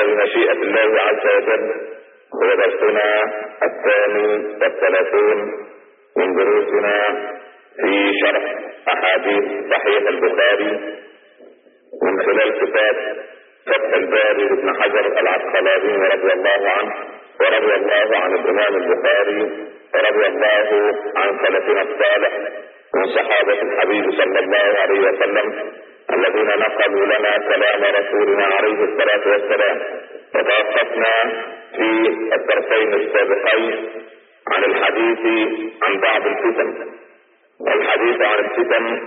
بمشيئة الله عز وجل هو درسنا الثاني والثلاثون من دروسنا في شرح أحاديث صحيح البخاري من خلال كتاب فتح الباري لابن حجر العسقلاني رضي الله عنه ورضي الله عن الإمام البخاري ورضي الله عن سلفنا الصالح من صحابة الحبيب صلى الله عليه وسلم الذين نقلوا لنا كلام رسولنا عليه الصلاة والسلام وتوقفنا في الدرسين السابقين عن الحديث عن بعض الفتن والحديث عن الفتن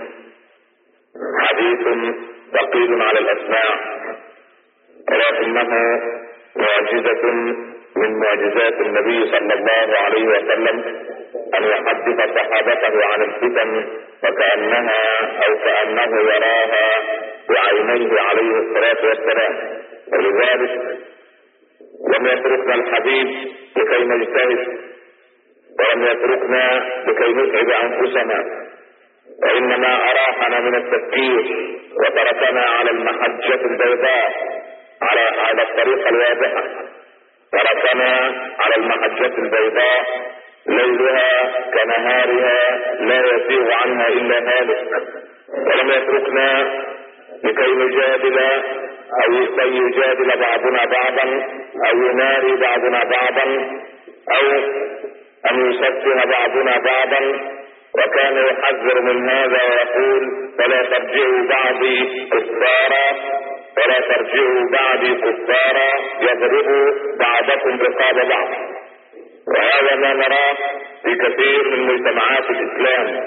حديث ثقيل على الأسماع ولكنه معجزة من معجزات النبي صلى الله عليه وسلم أن يحدث صحابته عن الفتن وكأنها أو كأنه يراها بعينيه عليه الصلاة والسلام ولذلك لم يتركنا الحبيب لكي نجتهد ولم يتركنا لكي نتعب أنفسنا وإنما أراحنا من التفكير وتركنا على المحجة البيضاء على على الطريقة الواضحة تركنا على المحجة البيضاء ليلها كنهارها لا يزيغ عنها إلا هالك ولم يتركنا لكي نجادل أو لكي يجادل بعضنا بعضا أو يناري بعضنا بعضا أو أن يسفه بعضنا بعضا وكان يحذر من هذا ويقول فلا ترجعوا بعضي كفارا ولا ترجعوا بعدي كفارا يضرب بعضكم رقاب بعض وهذا ما نراه في كثير من مجتمعات الإسلام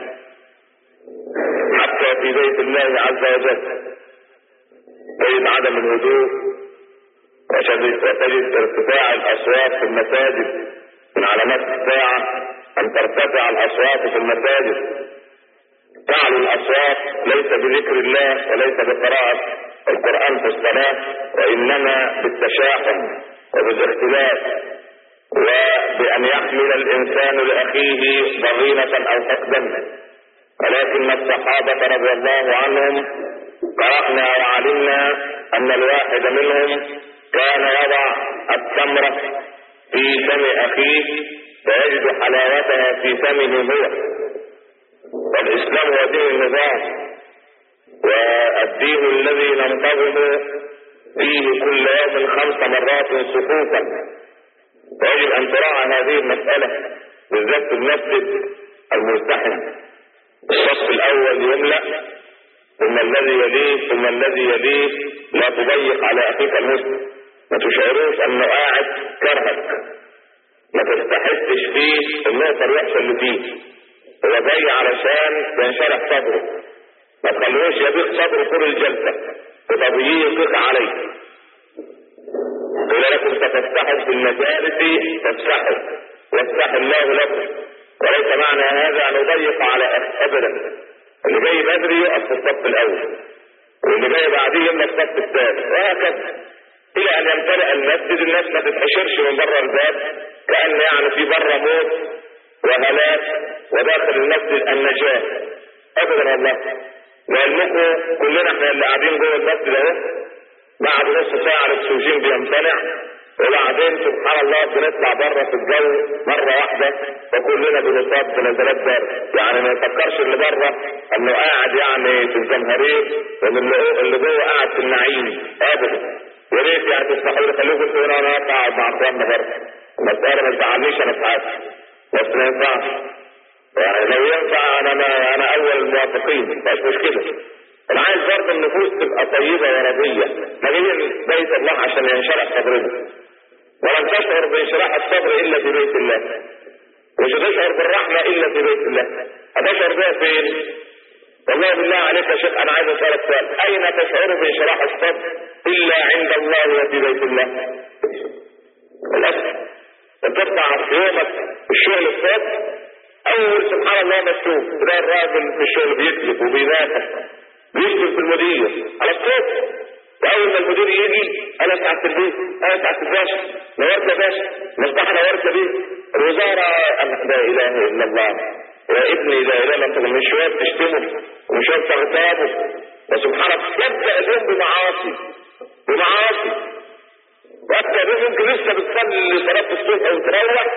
حتى في بيت الله عز وجل تجد عدم الهدوء وتجد ارتفاع الأصوات في المساجد من علامات الساعة أن ترتفع الأصوات في المساجد تعلو الأصوات ليس بذكر الله وليس بقراءة القرآن في الصلاة وإنما بالتشاحن وبالاختلاف وبأن يحمل الإنسان لأخيه ضغينة أو حقدا ولكن الصحابة رضي الله عنهم قرأنا وعلمنا أن الواحد منهم كان يضع التمرة في فم أخيه فيجد حلاوتها في فمه هو والإسلام هو دين النظام والدين الذي ننتظم فيه كل يوم خمس مرات صفوفا ويجب أن تراعى هذه المسألة بالذات في المسجد المزدحم الصف الأول يملأ ثم الذي يليه ثم الذي يليه لا تضيق على أخيك المسلم ما تشعروش أنه قاعد كرهك ما تستحسش فيه النقطة الوحشة اللي فيه هو جاي علشان ينشرح صدره ما تخلوش يضيق صدره طول الجلسة بتضييقك عليه قيل لكم ستفتحوا في المجالس تفتحوا يفتح الله لكم وليس معنى هذا ان اضيق على ابدا اللي جاي بدري يقف في الصف الاول واللي جاي بعديه يملى الصف الثاني وهكذا الى ان يمتلئ المسجد الناس ما تتحشرش من بره الباب كان يعني في بره موت وهلاك وداخل المسجد النجاه ابدا والله لعلمكم كلنا احنا اللي قاعدين جوه المسجد اهو بعد نص ساعه الاكسجين بيمتنع وبعدين سبحان الله بنطلع بره في الجو مره واحده وكلنا بنصاب بنزلات برد يعني ما يفكرش اللي بره انه قاعد يعني في الجمهوريه وان اللي اللي جوه قاعد في النعيم ابدا يا ريت يعني تسمحوا لي خليكم انتوا هنا وانا اقعد مع اخواننا بره المساله ما تزعلنيش انا ساعات بس ما ينفعش يعني لو ينفع انا ما انا اول الموافقين مش مشكله انا عايز برضه النفوس تبقى طيبه ورضيه ما جايين بيت الله عشان ينشرح صدرنا ولن تشعر بانشراح الصدر الا في بيت الله مش هتشعر بالرحمه الا في بيت الله هتشعر بها فين؟ والله بالله عليك يا شيخ انا عايز اسالك سؤال اين تشعر بانشراح الصدر الا عند الله وفي بيت الله؟ للاسف تطلع في يومك الشغل الصبح اول سبحان الله مكتوب تلاقي الراجل في الشغل بيكذب وبينافق بيكذب في المدير على الصبح واول ما المدير يجي انا سعدت البيت انا سعدت الباشا نورت يا باشا مصباح نورت يا بيه الوزاره لا اله الا الله يا ابني لا اله الا انت مش شويه بتشتمه ومش شويه تغتابه وسبحان الله يبدا اليوم بمعاصي بمعاصي ابوك يمكن لسه بتصلي صلاه الصبح وتروح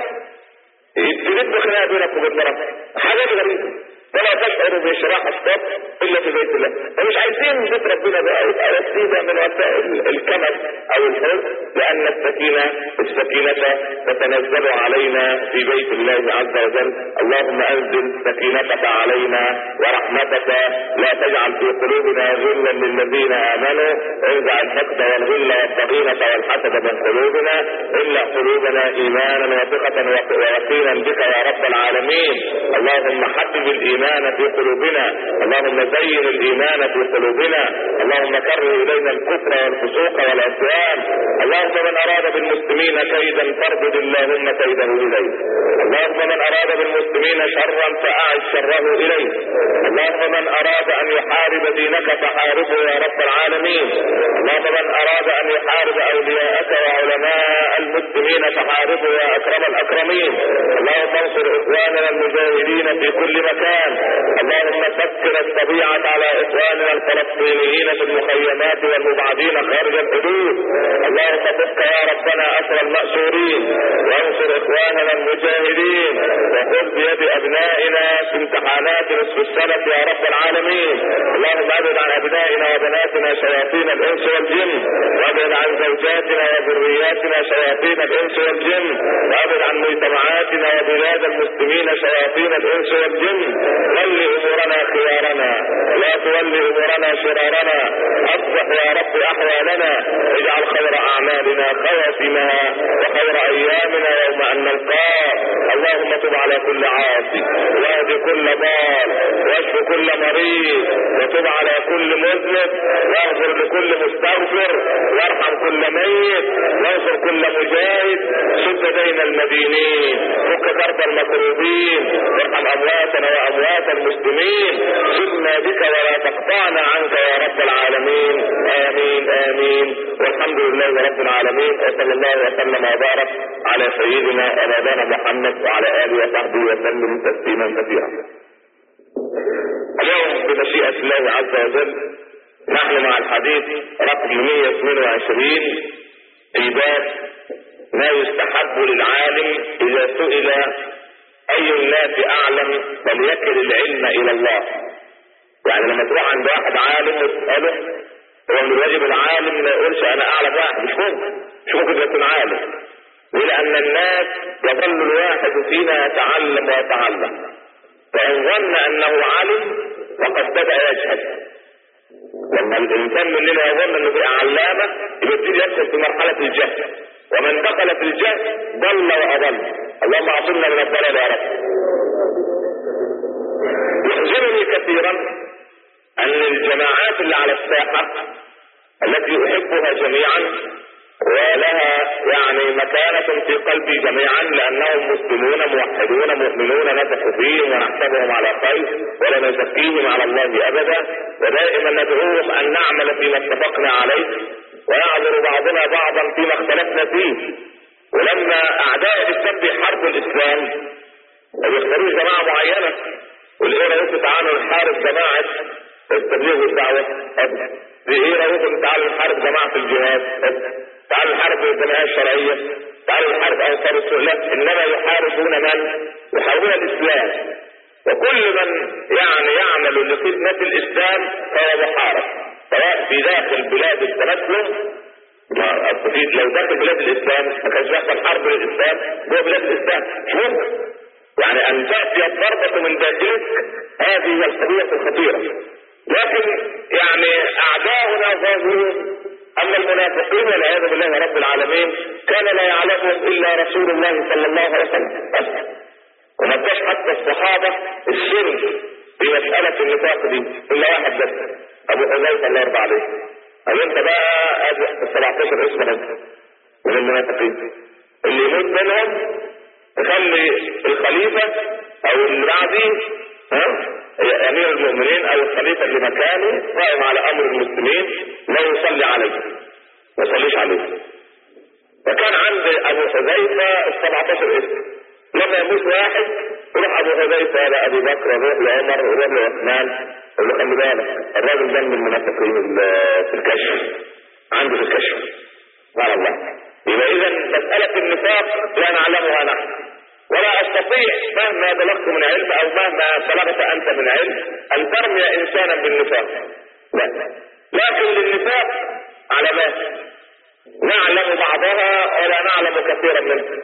تلب خناقه بينك وبين مراتك حاجات غريبه ولا تشعر بشراح الصدر الا في بيت الله ومش عايزين بيت ربنا بقى يبقى وسيله من وسائل الكمل او الحزن لان السكينه السكينه تتنزل علينا في بيت الله عز وجل اللهم انزل سكينتك علينا ورحمتك لا تجعل في قلوبنا غلا للذين امنوا انزع الحقد والغل والضغينه والحسد من قلوبنا الا قلوبنا ايمانا وثقه ويقينا بك يا رب العالمين اللهم حبب الايمان الايمان في قلوبنا اللهم زين الايمان في قلوبنا اللهم كره الينا الكفر والفسوق والعصيان اللهم من اراد بالمسلمين كيدا فاردد اللهم كيده اليه اللهم من اراد بالمسلمين شرا فاعد شره اليه اللهم من اراد ان يحارب دينك فحاربه يا رب العالمين اللهم من اراد ان يحارب اولياءك وعلماء المسلمين فحاربه يا اكرم الاكرمين اللهم انصر اخواننا المجاهدين في كل مكان اللهم سكر الطبيعة على إخواننا الفلسطينيين في المخيمات والمبعدين خارج الحدود اللهم فك يا ربنا أسر المأسورين وانصر إخواننا المجاهدين وخذ بيد أبنائنا في امتحانات نصف السنة يا رب العالمين اللهم ابعد عن أبنائنا وبناتنا شياطين الإنس والجن وابعد عن زوجاتنا وذرياتنا شياطين الإنس والجن وابعد عن مجتمعاتنا وبلاد المسلمين شياطين الإنس والجن ولي امورنا خيارنا لا تولي امورنا شرارنا اصلح يا رب احوالنا اجعل خير اعمالنا خواتمها وخير ايامنا يوم ان نلقاك اللهم تب على كل عاصي واهد كل ضال واشف كل مريض وتب على كل مذنب واغفر لكل مستغفر وارحم كل ميت وانصر كل مجاهد سد بين المدينين فك كرب المكروبين وارحم امواتنا واموات المسلمين سدنا بك ولا تقطعنا عنك يا رب العالمين امين امين والحمد لله رب العالمين وصلى الله وسلم وبارك على سيدنا ونبينا محمد وعلى اله وصحبه وسلم تسليما كثيرا اليوم بمشيئة الله عز وجل نحن مع الحديث رقم 122 في باب ما يستحب للعالم اذا سئل اي الناس اعلم فليكل العلم الى الله يعني لما تروح عند واحد عالم وتساله هو من الواجب العالم ما يقولش انا اعلم واحد مش ممكن مش ممكن يكون عالم لان الناس يظل الواحد فينا يتعلم ويتعلم فان ظن انه علم فقد بدا يجهل لما الانسان مننا يظن انه بقى علامه يبتدي يدخل في مرحله الجهل ومن دخل في الجهل ضل واضل اللهم اعصمنا من الضلال يا رب يحزنني كثيرا ان الجماعات اللي على الساحه التي احبها جميعا ولها يعني مكانة في قلبي جميعا لأنهم مسلمون موحدون مؤمنون نثق فيهم ونحسبهم على خير ولا نزكيهم على الله أبدا ودائما ندعوهم أن نعمل فيما اتفقنا عليه ويعذر بعضنا بعضا فيما اختلفنا فيه ولما أعداء الإسلام بيحاربوا الإسلام بيختاروا جماعة معينة والإيه رأيكم تعالوا نحارب جماعة التبليغ والدعوة ايه رأيكم تعالوا نحارب جماعة الجهاد تعالوا نحارب الجماعة الشرعية تعالوا نحارب أنصار السوء لا إنما يحاربون من؟ يحاربون الإسلام وكل من يعني يعمل لخدمة الإسلام فهو محارب سواء في داخل بلاد التمسلم لو داخل بلاد الإسلام ما كانش يحصل حرب للإسلام جوه بلاد الإسلام مش ممكن يعني أن تأتي الضربة من داخلك هذه هي القضية الخطيرة لكن يعني أعداؤنا ظاهرون أما المنافقين والعياذ بالله رب العالمين كان لا يعلمهم إلا رسول الله صلى الله عليه وسلم بس وما اداش حتى الصحابة السر في مسألة النفاق دي إلا واحد بس أبو حذيفة الله يرضى عليه قال أنت بقى أدي 17 اسم أنت من المنافقين اللي يموت منهم تخلي الخليفة أو اللي بعديه ها امير المؤمنين او الخليفه اللي مكانه قائم على امر المسلمين لا يصلي عليه ما يصليش عليه فكان عند ابو حذيفه ال 17 اسم لما يموت واحد يروح ابو حذيفه الى ابي بكر يروح لعمر يروح لعثمان يقول له خلي بالك الراجل ده من المنافقين في الكشف عنده في الكشف سبحان الله يبقى تستطيع مهما بلغت من علم او مهما بلغت انت من علم ان ترمي انسانا بالنفاق لا لكن للنفاق علامات نعلم بعضها ولا نعلم كثيرا منها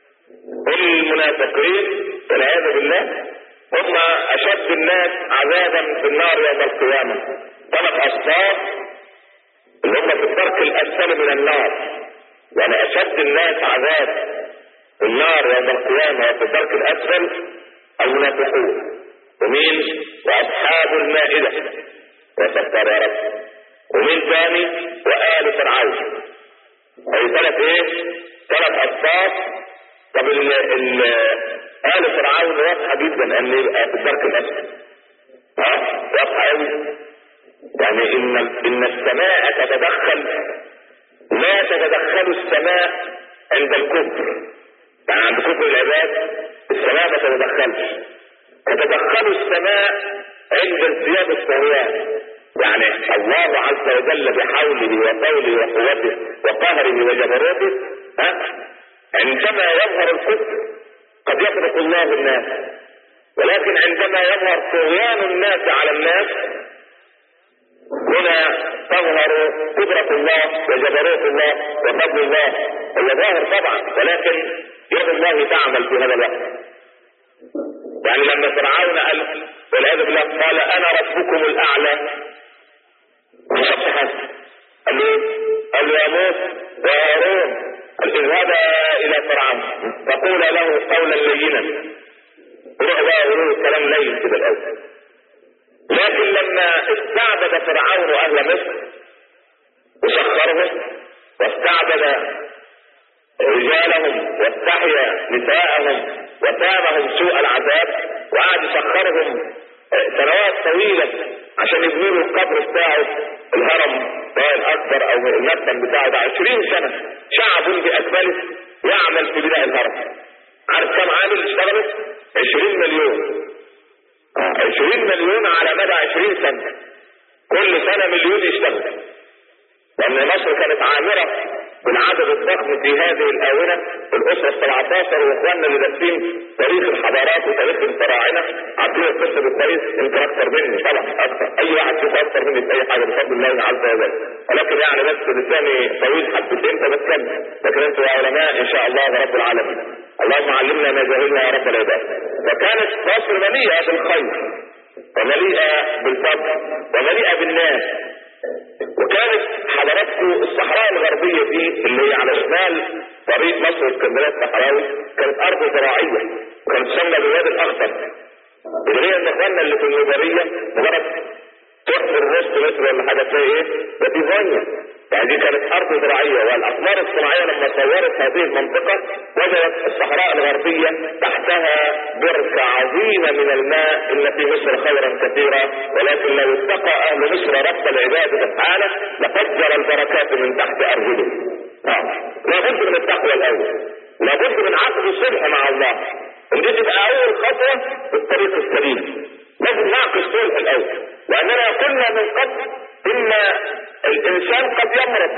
المنافقين والعياذ بالله هم اشد الناس عذابا في النار يوم القيامه ثلاث اصناف اللي هم في الدرك الاسفل من النار يعني اشد الناس عذاب في النار يوم القيامه وفي الدرك الاسفل المنافقون ومين واصحاب المائده وستر يا رب ومين ثاني وآل فرعون أي ثلاث إيه؟ ثلاث أصناف طب ال ال آل فرعون واضحة جدا أن يبقى في الدرك الأسفل ها واضحة أوي يعني إن إن السماء تتدخل لا تتدخل السماء عند الكفر يعني عند كفر العباد السماء ما تتدخلش تتدخل السماء عند ارتياب الصهيان يعني الله عز وجل بحوله وقوله وقوته وقهره وجبروته ها عندما يظهر الكفر قد يترك الله الناس ولكن عندما يظهر طغيان الناس على الناس هنا تظهر قدرة الله وجبروت الله وفضل الله هو ظاهر طبعا ولكن يد الله تعمل في هذا الوقت يعني لما فرعون قال والعياذ بالله قال انا ربكم الاعلى وصفحت قال له قال له يا موسى وهارون قال اذهبا الى فرعون فقولا له قولا لينا روح بقى قولوا كلام لين كده الاول لكن لما استعبد فرعون اهل مصر وسخرهم واستعبد رجالهم واستحيا نساءهم وتابهم سوء العذاب وقعد يسخرهم سنوات طويلة عشان يبنوا له القبر بتاعه الهرم سواء الاكبر او المسكن بتاعه ده 20 سنة شعب باكمله يعمل في بناء الهرم عارف كم عامل اشتغلوا 20 مليون 20 مليون على مدى 20 سنة كل سنة مليون يشتغل لان مصر كانت عامرة بالعدد الضخم في هذه الآونة الأسرة ال 17 وإخواننا اللي دارسين تاريخ الحضارات وتاريخ الفراعنة عارفين القصة بالكويس يمكن أكثر مني طبعا أكثر أي واحد فيكم أكثر مني في أي حاجة بفضل الله عز وجل ولكن يعني بس لساني طويل حبتين فبتكلم لكن أنتم يا علماء إن شاء الله رب العالمين اللهم علمنا ما جهلنا يا رب العباد فكانت مصر مليئة بالخير ومليئة بالفضل ومليئة بالناس وكانت حضراتكم الصحراء الغربية دي اللي هي على شمال طريق مصر اسكندرية الصحراوي كانت أرض زراعية وكانت تسمى بالوادي الأخضر اللي هي ان اخواننا اللي في النجارية مجرد تحفر نص متر ولا حاجة تلاقي ايه ده دي فانيا يعني دي كانت أرض زراعية والأقمار الصناعية لما صورت هذه المنطقة وجدت الصحراء الغربية تحتها بركة عظيمة من الماء إن في مصر خيرا كثيرا ولكن لو اتقى أهل مصر رب العباد سبحانه لفجر البركات من تحت أرجلهم آه. لابد من التقوى الأول لابد من عقد الصلح مع الله ودي تبقى أول خطوة في الطريق السليم لازم نعقد الصلح الأول لأننا قلنا من قبل إن الإنسان قد يمرض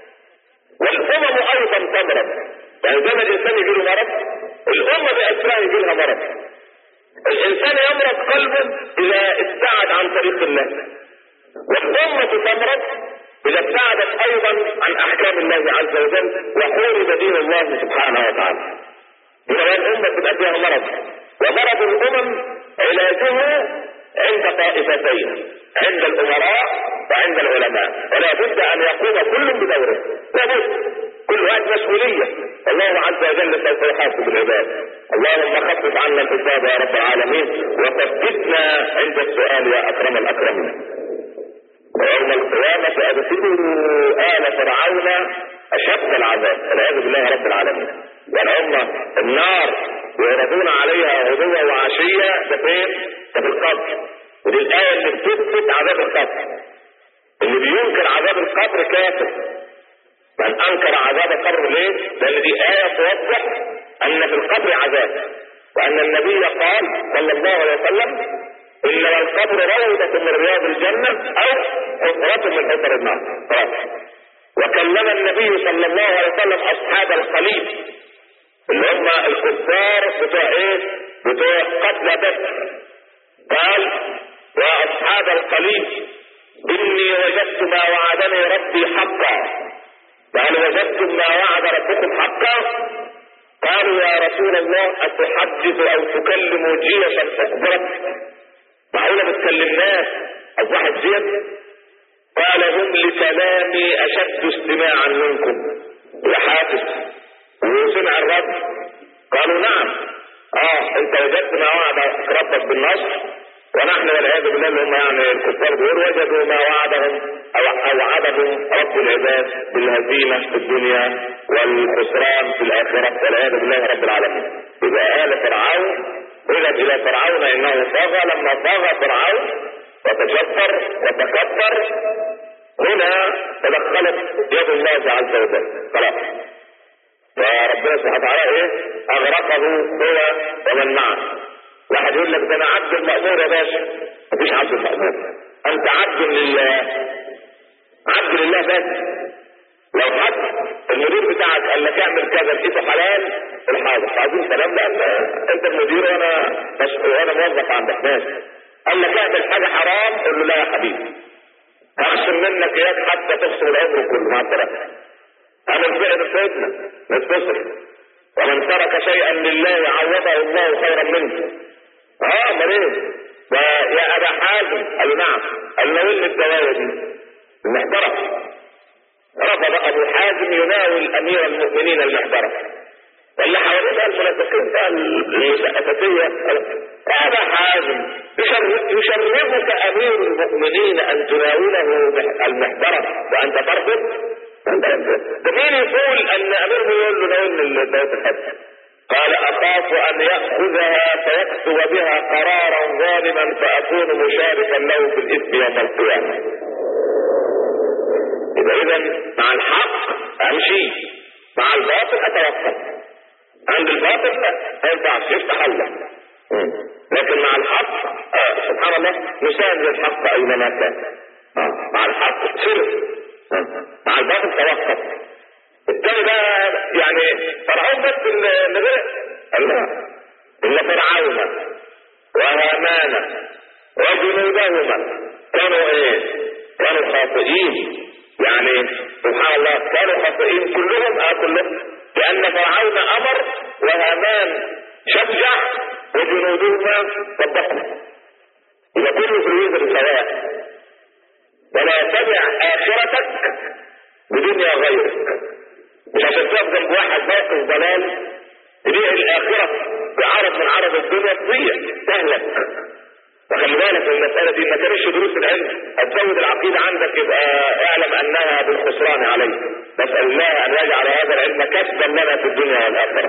والأمم أيضا تمرض يعني زي ما الإنسان يجي له مرض الأمة بأسرها يجي لها مرض الإنسان يمرض قلبه إذا ابتعد عن طريق الله والأمة تمرض إذا ابتعدت أيضا عن أحكام الله عز وجل وحورب دين الله سبحانه وتعالى إذا الأمة تبقى فيها مرض ومرض الأمم علاجه عند طائفتين عند الأمراء وعند العلماء ولا بد أن يقوم كل بدوره لا بد كل واحد مسؤولية الله عز وجل سوف يحاسب العباد اللهم خفف عنا الحساب يا رب العالمين وثبتنا عند السؤال يا أكرم الأكرمين ويوم القيامة أدخلوا آل فرعون أشد العذاب والعياذ بالله رب العالمين يعني هم النار يعرضون عليها غدوا وعشية ده فين؟ ده في القبر ودي الآية اللي بتثبت عذاب القبر اللي بينكر عذاب القبر كافر من أنكر عذاب القبر ليه؟ لأن دي آية توضح أن في القبر عذاب وأن النبي قال صلى الله عليه وسلم إن القبر روضة من رياض الجنة أو حفرة من حفر النار خلاص وكلم النبي صلى الله عليه وسلم أصحاب الخليل اللي هم الكفار بتوع ايه بتوع قتل بدر قال يا اصحاب القليل اني وجدت ما وعدني ربي حقا قال وجدتم ما وعد ربكم حقا قالوا يا رسول الله اتحدث او تكلم جيشا تخبرك معقوله بتكلم ناس اصبحت زيد قال هم لكلامي اشد استماعا منكم يا حافظ وسمع الرب قالوا نعم اه انت وجدت ما وعد ربك بالنصر ونحن والعياذ بالله اللي هم يعني الكفار دول وجدوا ما وعدهم او اوعدهم رب العباد بالهزيمه في الدنيا والخسران في الاخره والعياذ بالله رب العالمين. اذا ال فرعون اذا الى فرعون انه طغى لما طغى فرعون وتجبر وتكبر هنا تدخلت يد الله عز وجل خلاص فربنا سبحانه وتعالى ايه اغرقه هو ومن معه واحد يقول لك ده انا عبد المأمور يا باشا مفيش عبد المأمور انت عبد لله عبد لله بس لو حد المدير بتاعك قال لك اعمل كذا لقيته حلال الحاضر عايزين سلام لان انت المدير وانا مسؤول وانا موظف عندك ماشي قال لك اعمل حاجه حرام قول له لا يا حبيبي هخصم منك اياك حتى تخصم العمر كله مع السلامه هذا الفعل سيدنا نتصل ومن ترك شيئا لله عوضه الله خيرا منه اه امال ايه يا ابا حازم قال نعم قال له ايه الدوايه دي المحترف رفض ابو حازم يناول امير المؤمنين المحترف واللي حواليه بقى المنافقين بقى الاساسيه يا ابا حازم يشرفك امير المؤمنين ان تناوله المحترف وانت ترفض ده مين يقول ان امير يقول له ناولني الدواء الحج قال اخاف ان ياخذها فيكتب بها قرارا ظالما فاكون مشاركا له في الاثم يوم القيامه يبقى اذا مع الحق امشي مع الباطل اتوقف عند الباطل ما ينفعش يفتح الله لكن مع الحق آه سبحان الله نساند الحق اينما كان آه مع الحق سر آه مع الباطل توقف الثاني بقى يعني فرعون بس اللي غرق قال لا ان فرعون وهامان وجنودهما كانوا ايه؟ كانوا خاطئين يعني سبحان الله كانوا خاطئين كلهم اه كلهم لان فرعون امر وهامان شجع وجنودهما صدقوا اذا كله في الوزر سواء ولا تبع اخرتك بدنيا غيرك مش عشان تقف جنب واحد موقف ضلال تبيع الاخره بعرض من عرض الدنيا تضيع تهلك فخلي بالك المسألة دي ما كانش دروس العلم هتزود العقيدة عندك يبقى اعلم انها بالخسران عليك نسأل الله ان يجعل هذا العلم كسبا لنا في الدنيا والآخرة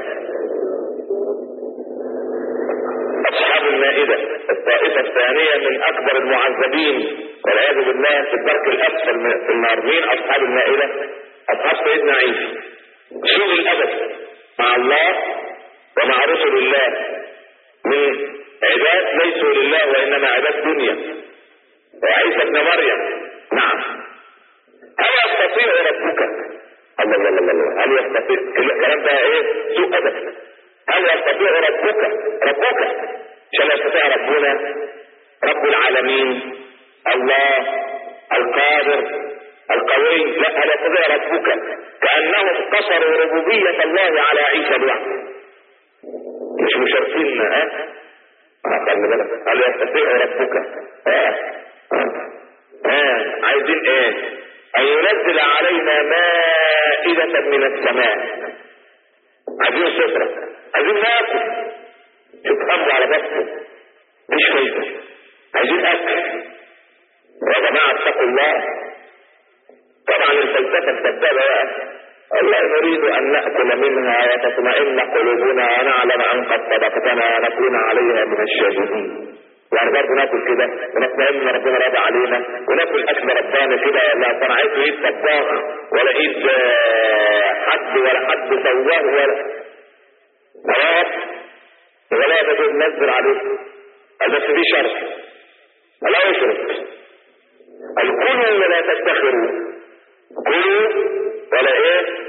أصحاب المائدة الطائفة الثانية من أكبر المعذبين والعياذ بالله في الدرك الأسفل في النار مين أصحاب المائدة؟ أصحاب سيدنا عيسى سوء الأدب مع الله ومع رسل الله من عباد ليسوا لله وإنما عباد دنيا وعيسى ابن مريم نعم هل يستطيع ربك الله الله الله الله هل يستطيع الكلام ده ايه سوء أدب هل يستطيع ربك ربك عشان يستطيع ربنا رب العالمين الله القادر القوي لا هل يستطيع ربك كأنهم قصروا ربوبية الله على عيسى بن مش مشاركين ها خلي بالك هل يستطيع ربك ها ها عايزين ايه ان ينزل علينا مائدة من السماء عايزين سفرة عايزين ناكل تتقبوا على بطنه مش فايدة عايزين اكل يا جماعة اتقوا الله طبعا الفلسفة الكذابة بقى الله نريد ان ناكل منها وتطمئن قلوبنا ونعلم ان قد صدقتنا ونكون عليها من الشاهدين يعني برضه ناكل كده ونطمئن ان ربنا راضي علينا وناكل اكل رباني كده لا صنعته ايد طباخ ولا ايد حد ولا حد سواه ولا خلاص ولا يجوز ننزل عليه بس في شرط لا يشرك الكلوا ولا تدخروا كلوا ولا ايه ولا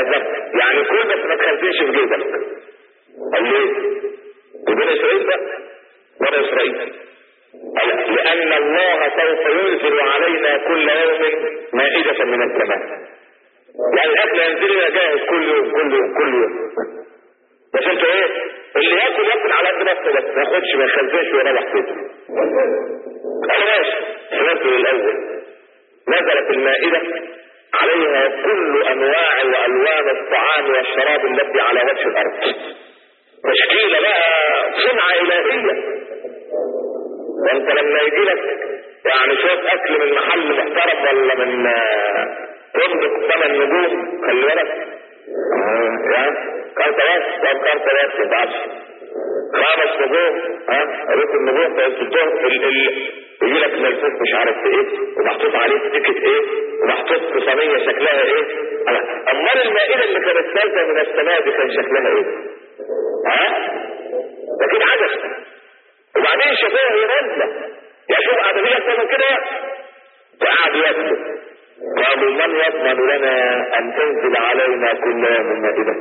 بالظبط يعني كل بس ما تخزنش في جيبك قال ليه؟ بني اسرائيل بقى بني اسرائيل قال لان الله سوف ينزل علينا كل يوم مائدة من السماء يعني الاكل ينزل لنا جاهز كل يوم كل يوم كل يوم بس انت ايه اللي ياكل ياكل على قد نفسه بس ما ياخدش ما يخزنش ويروح بيته قال ماشي نزل الاول نزلت المائدة عليها كل انواع والوان الطعام والشراب التي على وجه الارض تشكيله بقى صنعه الهيه وانت لما يجي لك يعني شويه اكل من محل محترم ولا من آه، فندق ثمان نجوم خلي بالك آه، يا كارت بس طب كارت بس ما تعرفش خمس نجوم ها قريت النجوم فقلت الظهر ال ال يجي لك ملفوف مش عارف في ايه ومحطوط عليه تيكت ايه ومحطوط في صينيه شكلها ايه أنا- امال المائده اللي كانت نازله من السماء دي كان شكلها ايه ها ده كده عدس وبعدين شافوها هي نازله يا شوف ادميه اكتر من كده فقعدوا ياكلوا قالوا من يضمن لنا ان تنزل علينا كل يوم مائده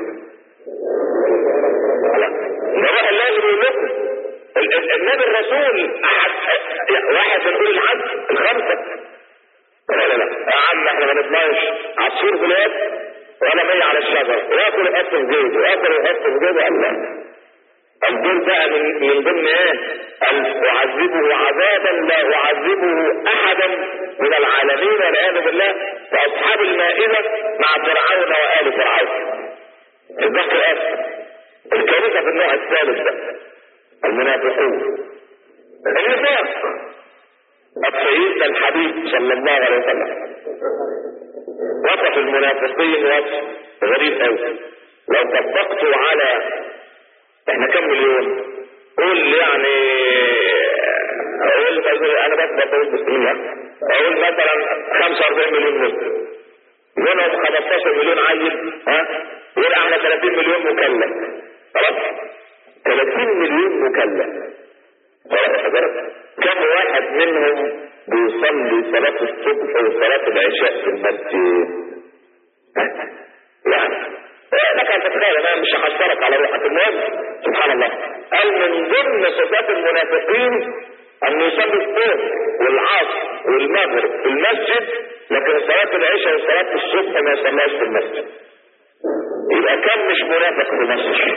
ده بقى لازم يقول لكم ال- ال- النبي الرسول احد واحد من اولي العزم الخمسه لا لا لا يا عم احنا ما نسمعوش عصفور في اليد ولا مية على الشجر ياكل يحط في جيبه ياكل يحط في جيبه الله الدور بقى من من ضمن ايه؟ قال اعذبه عذابا لا اعذبه احدا من العالمين والعياذ بالله واصحاب المائده مع فرعون وال فرعون. الضغط الاسفل. الكارثه في النوع الثالث ده المنافقون. النفاق. سيدنا الحبيب صلى الله عليه وسلم وصف المنافقين وصف غريب قوي لو طبقته على احنا كم مليون قول يعني اقول مثلا انا بس بقول بسم الله اقول مثلا 45 مليون مسلم منهم 15 مليون عيل ها يبقى احنا 30 مليون مكلف خلاص 30 مليون مكلف خلاص كم واحد منهم بيصلي صلاة الصبح وصلاة العشاء في المسجد ها؟ يعني لك ان تتخيل انا مش هحصلك على روحك المهم سبحان الله قال من ضمن صفات المنافقين ان يصلي الظهر والعصر والمغرب في المسجد لكن صلاة العشاء وصلاة الصبح ما يصليهاش في المسجد يبقى كم مش منافق في مصر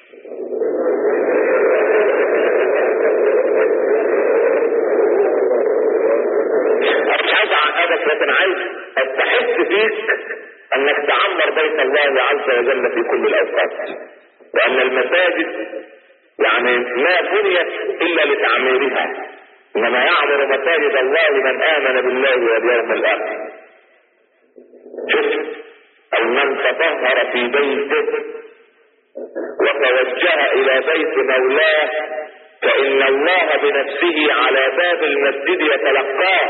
انا مش عايز اعقدك لكن عايز استحث فيك انك تعمر بيت الله عز وجل في كل الاوقات وان المساجد يعني ما بنيت الا لتعميرها انما يعمر مساجد الله من امن بالله واليوم الاخر شوف او من تطهر في بيته وتوجه الى بيت مولاه فان الله بنفسه على باب المسجد يتلقاه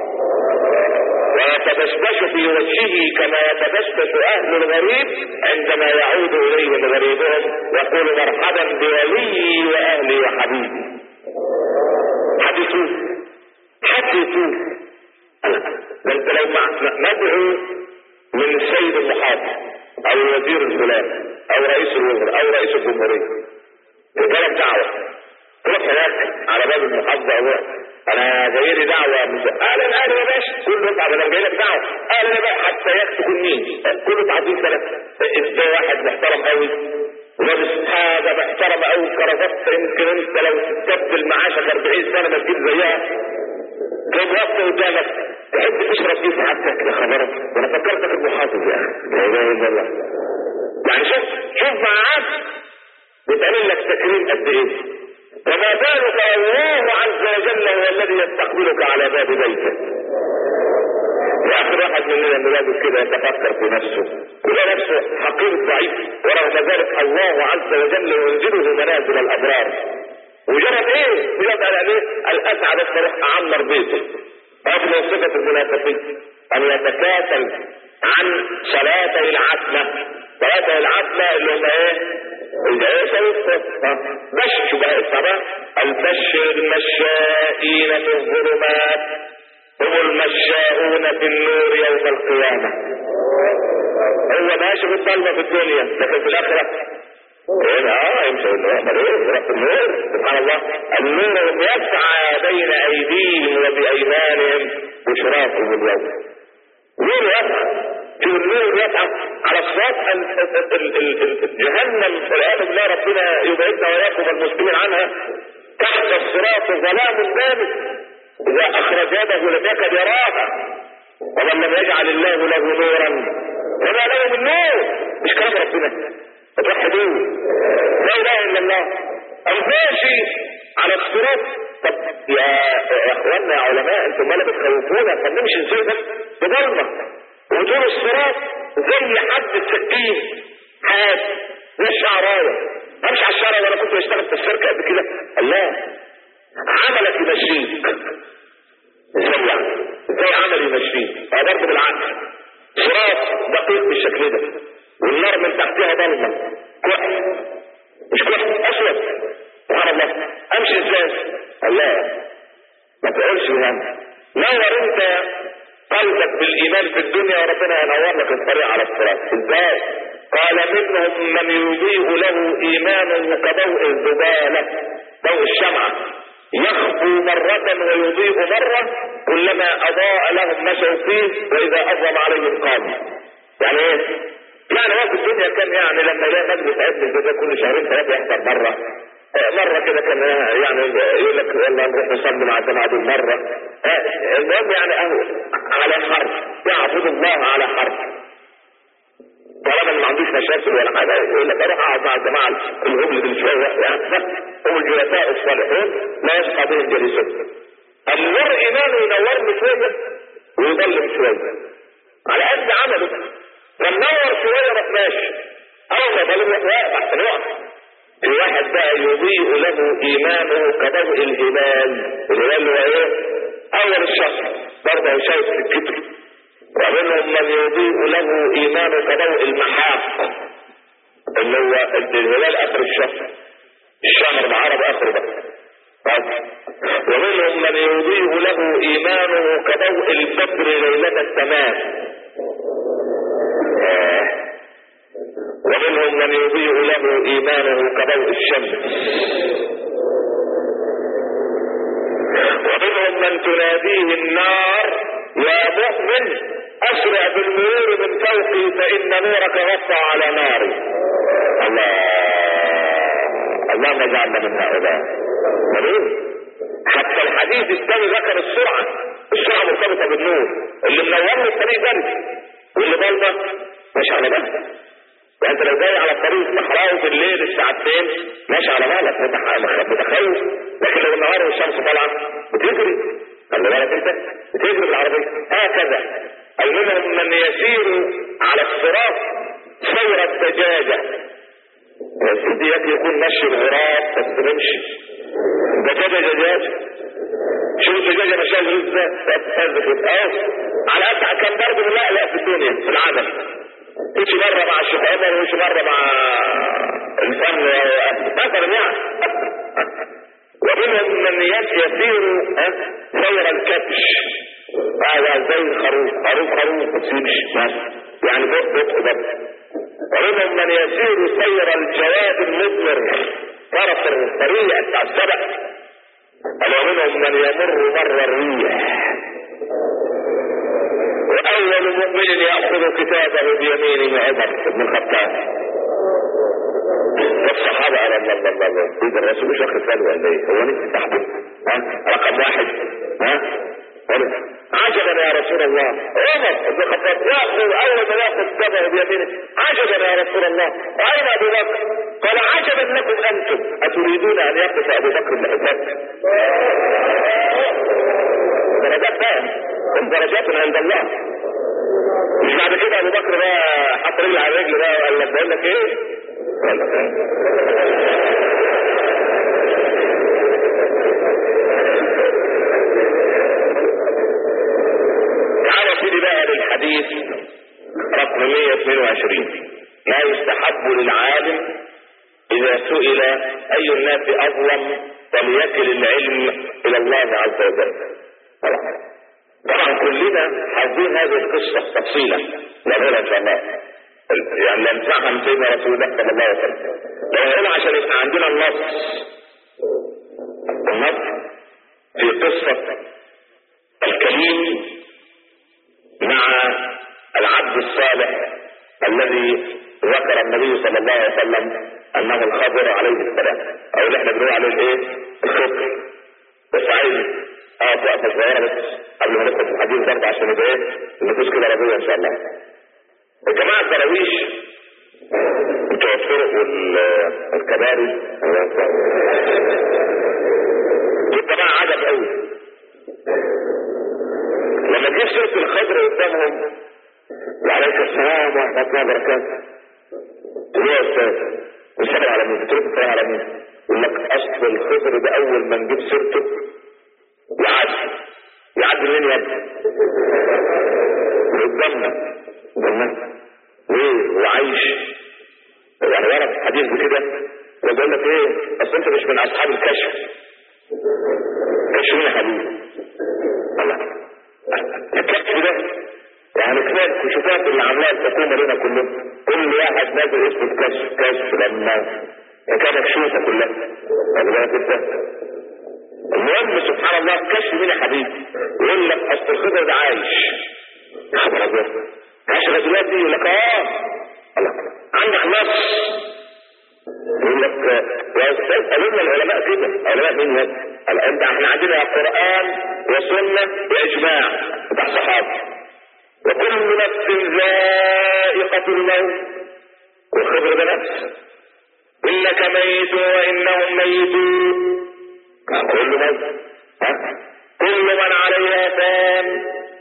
ويتبشبش في وجهه كما يتبشبش اهل الغريب عندما يعود اليهم غريبهم يقول مرحبا بولي واهلي وحبيبي حدثوا حدثوا ده انت لو مع- ندعو من السيد المحافظ او الوزير الفلاني او رئيس الوزراء او رئيس الجمهوريه تجرب دعوه تروح هناك على باب المحافظه او انا جاي لي دعوه مش اهلا اهلا يا باشا كله يطلع بدل جاي لك دعوه اهلا يا باشا حتى ياخد تكون مين كله تعظيم سنه ازاي واحد محترم قوي ولابس حاجه محترمه قوي كرافته يمكن انت لو تستبدل معاشك 40 سنه ما تجيب زيها كان وقت قدامك تحب تشرب دي سعادتك يا خبرك وانا فكرتك المحافظ يا اخي لا اله الا الله يعني شوف شوف معاك بتعمل لك تكريم قد ايه وما بالك الله عز وجل هو الذي يستقبلك على باب بيته يا اخي واحد مننا لما لازم كده يتفكر في نفسه ولا نفسه حقير ضعيف ورغم ذلك الله عز وجل ينزله منازل الابرار وجرب ايه؟ مجرد قال ايه؟ الاسعد بس اروح اعمر بيته هذه من صفه المنافقين ان يتكاسل عن صلاتي العتمه صلاتي العتمه اللي هم ايه؟ العيشه والصفه بش شو بقى اسمع بقى البشر المشائين في الظلمات هم المشاؤون في النور يوم القيامه هو ده ماشي في الضلمه في الدنيا لكن في الاخره إيه اه يمشي امال ايه رب النور سبحان الله النور يسعى بين ايديهم وبايمانهم بشراكم اليوم نور يسعى في النور يسعى على الصراط جهنم والعياذ بالله ربنا يبعدنا واياكم المسلمين عنها تحت الصراط ظلام بارد اذا اخرج يده لم يكد يراها ومن لم يجعل الله له نورا وما له من نور مش كلام ربنا توحدوه لا اله الا الله الماشي على الصراط طب يا اخواننا يا علماء انتم مالك بتخوفونا طب نمشي ازاي بس بضلمه وطول الصراط زي حد السكين حاد زي الشعرايه امشي على الشارع وانا كنت بشتغل في الشركه قبل كده الله عملك يمشيك ازاي يعني ازاي عمل يمشيك اه برضه بالعكس صراط دقيق بالشكل ده والنار من تحتها ضلمه كحل مش كحل اسود سبحان الله امشي ازاي الله ما تقولش هم نور انت قلبك بالايمان في الدنيا وربنا ينور لك الطريق على الصراط ازاي قال منهم من يضيء له ايمانه كضوء الزباله ضوء الشمعه يخفو مرة ويضيء مرة كلما أضاء لهم مشوا فيه وإذا أظلم عليهم قاموا يعني إيه؟ يعني هو في الدنيا كان يعني لما يلاقي مجلس علم كده كل شهرين ثلاثة يحضر مرة مرة كده كان يعني يقول لك والله نروح نصلي مع الجماعة دول مرة المهم يعني أهو على حرف يعبد الله على حرف طالما ما عندوش مشاكل ولا حاجة يقول لك اروح اقعد مع الجماعة الهبل دول شوية يعني هم الجلساء الصالحون لا يشقى بهم جليسهم النور ايمانه ينور شوية ويضلم شوية على قد عمله فنور شوية راح ماشي اول ما ضلم راح واقف احسن يقف الواحد بقى يضيء له ايمانه كضوء الهلال الهلال هو ايه اول الشهر برضه شايف في الكتب ومنهم من يضيء له ايمانه كضوء المحاق اللي هو الهلال اخر الشهر الشهر العرب اخر بقى ومنهم من يضيء له ايمانه كضوء البدر ليلة التمام ومنهم من يضيء له ايمانه كضوء الشمس ومنهم من تناديه النار يا مؤمن اسرع بالمرور من فوقي فان نورك غطى على ناري الله اللهم اجعلنا من هؤلاء جميل حتى الحديث الثاني ذكر السرعه السرعه مرتبطه بالنور اللي منور له الطريق برد واللي ضلمه ماشي على ده وانت لو جاي على الطريق صحراوي في الليل الساعه 2 ماشي على بالك متخوف لكن لو النهار والشمس طالعه بتجري خلي بالك انت بتجري بالعربيه هكذا اي منهم من يسير على الصراط سير الدجاجه يا سيدي يكفي يكون ماشي الغراب بس تمشي دجاجه دجاجه شوف الدجاجه ماشيه ازاي تتهز اه على قد كان برضه ملقلق في الدنيا في العدم تمشي مره مع الشيخ عمر ومشي مره مع الفن مثلا يعني ومنهم من يسير سير الكبش هذا زي الخروف خروف خروف بس يمشي يعني بق بق بس ومنهم من يسير سير الجواد المضمر طرف الطريق بتاع السبع ومنهم من يمر مر الريح واول مؤمن ياخذ كتابه بيمينه عمر بن الخطاب الصحابه قال الله الله الله الله ايه ده الرسول مش واخد باله ولا ايه؟ هو انت تحته؟ ها؟ رقم واحد ها؟ عجبا يا رسول الله عمر بن الخطاب ياخذ اول ما ياخذ كتابه بيمينه عجبا يا رسول الله اين ابو بكر؟ قال عجبا لكم انتم اتريدون ان يقف ابو بكر بن الخطاب؟ درجات بقى درجات عند الله مش بعد كده ابو بكر بقى حط رجل على رجل بقى وقال لك بقول لك ايه؟ قال لك ايه؟ تعالى سيدي بقى للحديث رقم 122 ما يستحب للعالم اذا سئل اي الناس اظلم فليكل العلم الى الله عز وجل طبعا كلنا حافظين هذه القصة تفصيلا نقولها ان شاء الله يعني لم نفهم سيدنا رسول الله صلى الله عليه وسلم لو هنا عشان يبقى عندنا النص النص في قصة الكليم مع العبد الصالح الذي ذكر النبي صلى الله عليه وسلم انه الخضر عليه السلام او اللي احنا بنقول عليه الايه الخضر بس عايز اقف وقفه صغيره بس قبل ما ندخل في الحديث برضه عشان يبقى ايه النفوس كده راضيه ان شاء الله الجماعه الدراويش بتوع الطرق والكباري دول جماعه عجب قوي لما تجيب سيره الخضر قدامهم وعليك السلام ورحمه الله وبركاته تقول يا استاذ والسلام على مين؟ تقول السلام على مين؟ يقول لك اصل الخضر ده اول ما نجيب سيرته يعدي يعدي مين يا ابني؟ قدامنا قدامنا ليه؟ وعايش يعني ورد حديث بكده وبيقول لك ايه؟ اصل انت مش من اصحاب الكشف كشف مين يا حبيبي؟ الله الكشف ده يعني كفايه الكشوفات اللي عاملاها الحكومه لنا كلهم كل واحد نازل اسمه الكشف كشف لما كانت شوفه كلها خلي بالك انت المهم سبحان الله الكشف مين يا حبيبي يقول لك اصل الخضر ده عايش يا خبر ابيض عايش لغايه دلوقتي يقول لك اه الله عندك نص يقول لك يا استاذ قالوا لنا العلماء كده علماء مين يا قال انت احنا عندنا قران وسنه واجماع بتاع الصحابه وكل نفس ذائقه الموت والخبر ده نفس انك ميت وانهم ميتون كل ميت ها كل من عليها فان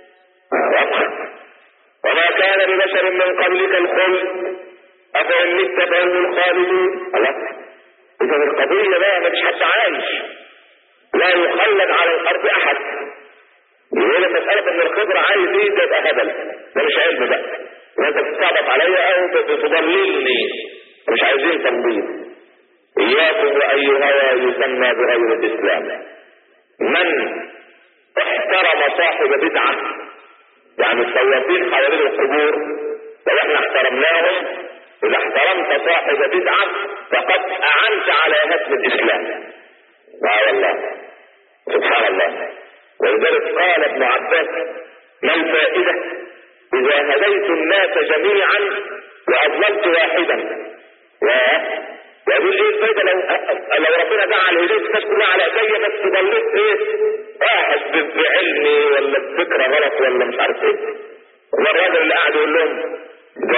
واضحه وما كان لبشر من قبلك الخلد أفإن مت فهم الخالدون خلاص إذا القضية بقى ما فيش حد عايش لا يخلد على الأرض أحد يقول المسألة إن الخضر عايز إيه ده يبقى هبل ده مش علم بقى وأنت بتستعبط عليا أو بتضللني مش عايزين تنظيم إياكم وأي هوى يسمى بغير الإسلام من احترم صاحب بدعة يعني الصوافين حوالين القبور لو احنا احترمناهم اذا احترمت صاحب بدعة فقد اعنت على هدم الاسلام اه والله سبحان الله ولذلك قال ابن عباس ما الفائدة اذا هديت الناس جميعا واضللت واحدا يقول ايه الفايدة لو لو ربنا دعا الهداية الناس كلها على ايديا بس ضليت ايه واحد بعلمي ولا بفكرة غلط ولا مش عارف ايه والراجل اللي قاعد يقول لهم ده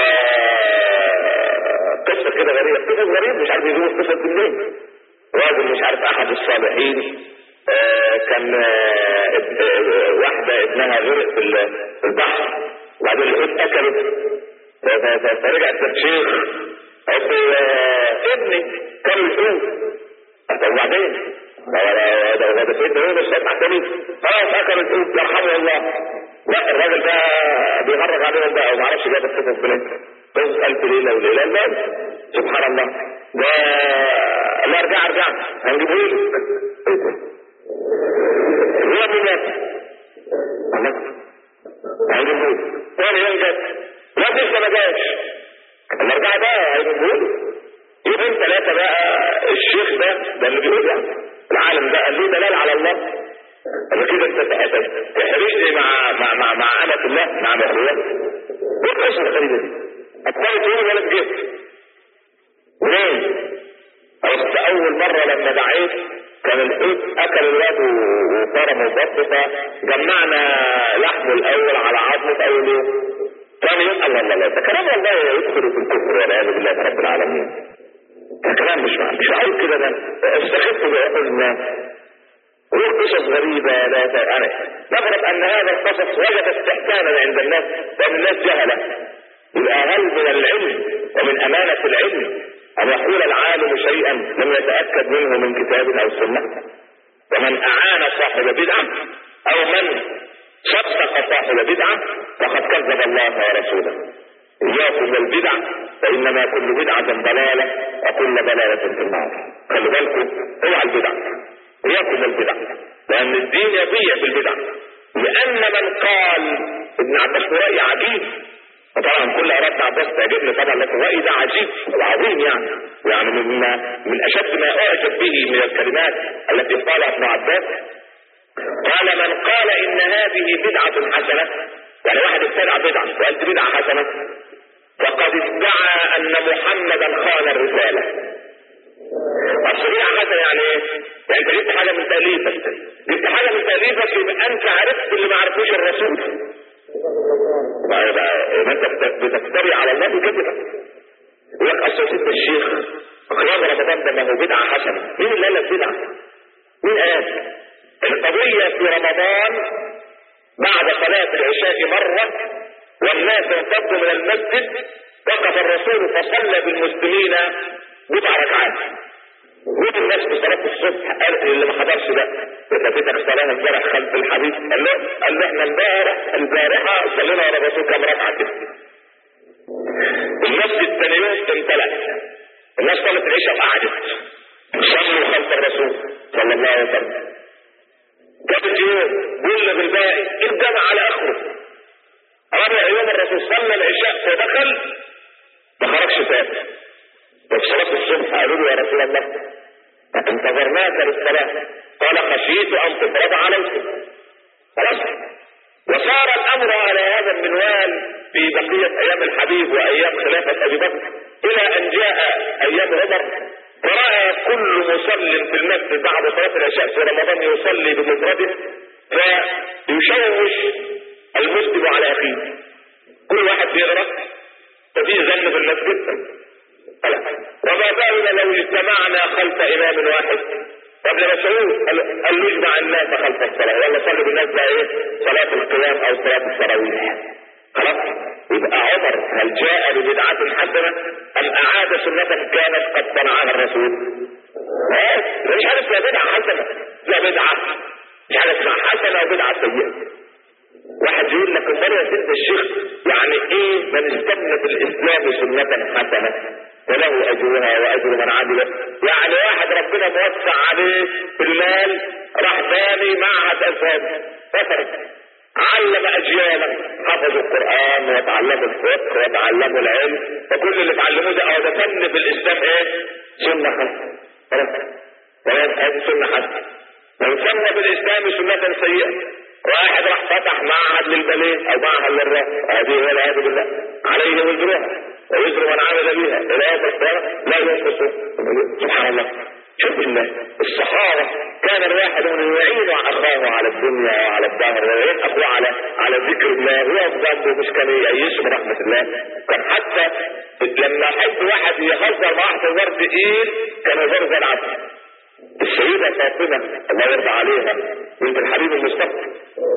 قصة كده غريبة قصص غريبة مش عارف يجيبوا القصص دي منين راجل مش عارف احد الصالحين آه كان آه اب- آه واحدة ابنها غرق في ال- في البحر وبعدين الحوت اكلت ف- ف- ف- فرجعت للشيخ قالت له آه، ابني كان الحوت طب وبعدين ده ده ده ده سيدنا يونس سبع سنين خلاص اكل الحوت يرحمه الله لا الراجل ده بيغرق عليهم بقى وما اعرفش جاب القصص منين قصص الف ليله وليله المهم سبحان الله ده لا ارجع ارجع هنجيبه لك ايه ده؟ هو مين يا الله هنجيبه لك ثاني يوم جت لا لسه ما جاش الاربعه بقى هيجيبه لك يومين ثلاثه بقى الشيخ ده ده اللي بيقول يعني العالم ده قال له دلال على الله انا كده انت تحرجني مع مع مع مع امة الله مع مخلوقات ايه القصه الغريبه دي؟ الثالث يوم ولا جيت ليه؟ عرفت اول مره لما دعيت كان الحوت اكل الواد وصار مبسطة جمعنا لحمه الاول على عظمه في اول يوم ثاني يوم الله الله الله ده كلام والله يدخل في الكفر والعياذ بالله رب العالمين ده كلام مش معقول مش معقول كده ده استخفوا بعقول الناس وليه قصص غريبة لا ت- يعني نفرض أن هذا القصص وجد استحسانا عند الناس لأن الناس جهلة يبقى هل من العلم ومن أمانة العلم أن يقول العالم شيئا لم يتأكد منه من كتاب أو سنة ومن أعان صاحب بدعة أو من صدق صاحب بدعة فقد كذب الله ورسوله إياكم والبدع فإنما كل بدعة ضلالة وكل ضلالة في النار خلي بالكم اوعى البدع إياكم والبدع لأن الدين يضيع بالبدع لأن من قال ابن عباس رأي عجيب طبعا كل اراء ابن عباس تعجبني طبعا لكن رايي ده عجيب وعظيم يعني يعني من من اشد ما اعجب به من الكلمات التي قالها ابن عباس قال من قال ان هذه بدعه حسنه يعني واحد ابتدع بدعه وقال دي بدعه حسنه فقد ادعى ان محمدا خان الرساله اصل بدعه حسنه يعني ايه؟ يعني انت جبت حاجه من تاليفك جبت حاجه من تاليفك يبقى انت عرفت اللي ما عرفوش الرسول ما انت بتفتري على الله كذبا يقول لك اصل ست الشيخ قيام رمضان ده ما هو بدعه حسنه مين اللي قال لك بدعه؟ مين قال؟ القضيه في رمضان بعد صلاه العشاء مره والناس انفضوا من المسجد وقف الرسول فصلى بالمسلمين بضع ركعات جه الناس في صلاه الصبح قال اللي ما حضرش ده فاتتك صلاه امبارح خلف الحبيب قال له قال له احنا امبارح البارحه صلينا على الرسول كام ركعه كده المسجد ثاني يوم امتلأ الناس صلت العشاء وقعدت صلوا خلف الرسول صلى الله عليه وسلم ثالث يوم كل بالباقي الجمع على اخره رابع يوم الرسول صلى العشاء ودخل ما خرجش تاني وفي صلاة الصبح قالوا له يا رسول الله انتظرناك للصلاة قال خشيت ان تفرض عليكم خلاص وصار الامر على هذا المنوال في بقية ايام الحبيب وايام خلافة ابي بكر الى ان جاء ايام عمر فرأى كل مصل في المسجد بعد صلاة العشاء في رمضان يصلي بمفرده فيشوش المسلم على اخيه كل واحد بيغرق ففيه ذنب في المسجد وما بالنا لو اجتمعنا خلف امام واحد قبل مسعود قال له اجمع الناس خلف الصلاه يلا صلوا بالناس بقى ايه صلاه القيام او صلاه التراويح خلاص يبقى عمر هل جاء ببدعة حسنة أم أعاد سنة كانت قد صنعها الرسول؟ لا مش عارف لا بدعة حسنة لا بدعة مش عارف اسمها حسنة وبدعة سيئة واحد يقول لك امال يا سيدنا الشيخ يعني ايه من استنى في الاسلام سنة حسنة وله اجرها واجر من عمل يعني واحد ربنا موسع عليه في المال راح باني معهد ازهر سفر علم اجيالا حفظوا القران وتعلموا الفقه وتعلموا العلم فكل اللي اتعلموه ده اه ده فن في الاسلام ايه؟ سنه حسنه خلاص تمام هذه سنه حسنه من سن في الاسلام سنه سيئه واحد راح فتح معهد للباليه او معهد للرقص هذه والعياذ بالله عليه وزرها ووزر من عمل بها الى يوم القيامه لا ينقص سبحان الله شوف الله الصحابه كان الواحد من يعين اخاه على الدنيا وعلى الدهر ويعين اخوه على على ذكر الله هو بذنبه مش كان يعيش من رحمه الله كان حتى لما يحب واحد يهزر معاه في ورد ايد كان يزرزر العسل السيدة فاطمة الله يرضى عليها بنت الحبيب المصطفى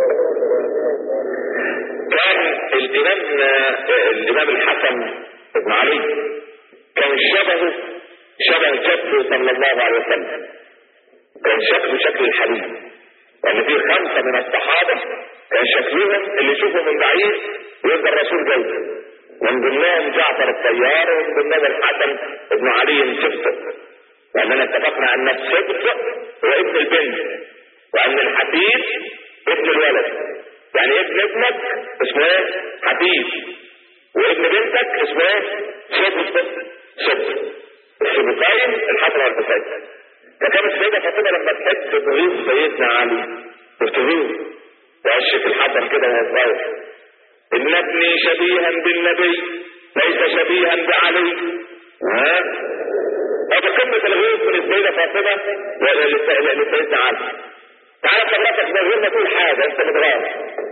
كان الإمام الإمام الحسن بن علي كان شبهه شبه جده صلى الله عليه وسلم كان شكله شكل الحبيب لأن في خمسة من الصحابة كان شكلهم اللي يشوفه من بعيد يبقى الرسول جاي من ضمنهم جعفر الطيار ومن ضمنهم الحسن بن علي السبت لأننا اتفقنا أن السبت هو ابن البنت وأن الحفيد ابن الولد يعني ابن ابنك اسمه ايه؟ حفيد وابن بنتك اسمه ايه؟ سبت سبت السبتين الحسن والحسين فكانت السيدة فاطمة لما تحب تغيظ سيدنا علي وتغيظ تعش في الحسن كده وهو صغير إن ابني شبيها بالنبي ليس شبيها بعلي ها هذا قمة الغيظ من السيدة فاطمة لسيدنا علي تعالى صلاتك من غير ما تقول حاجة انت متغاظ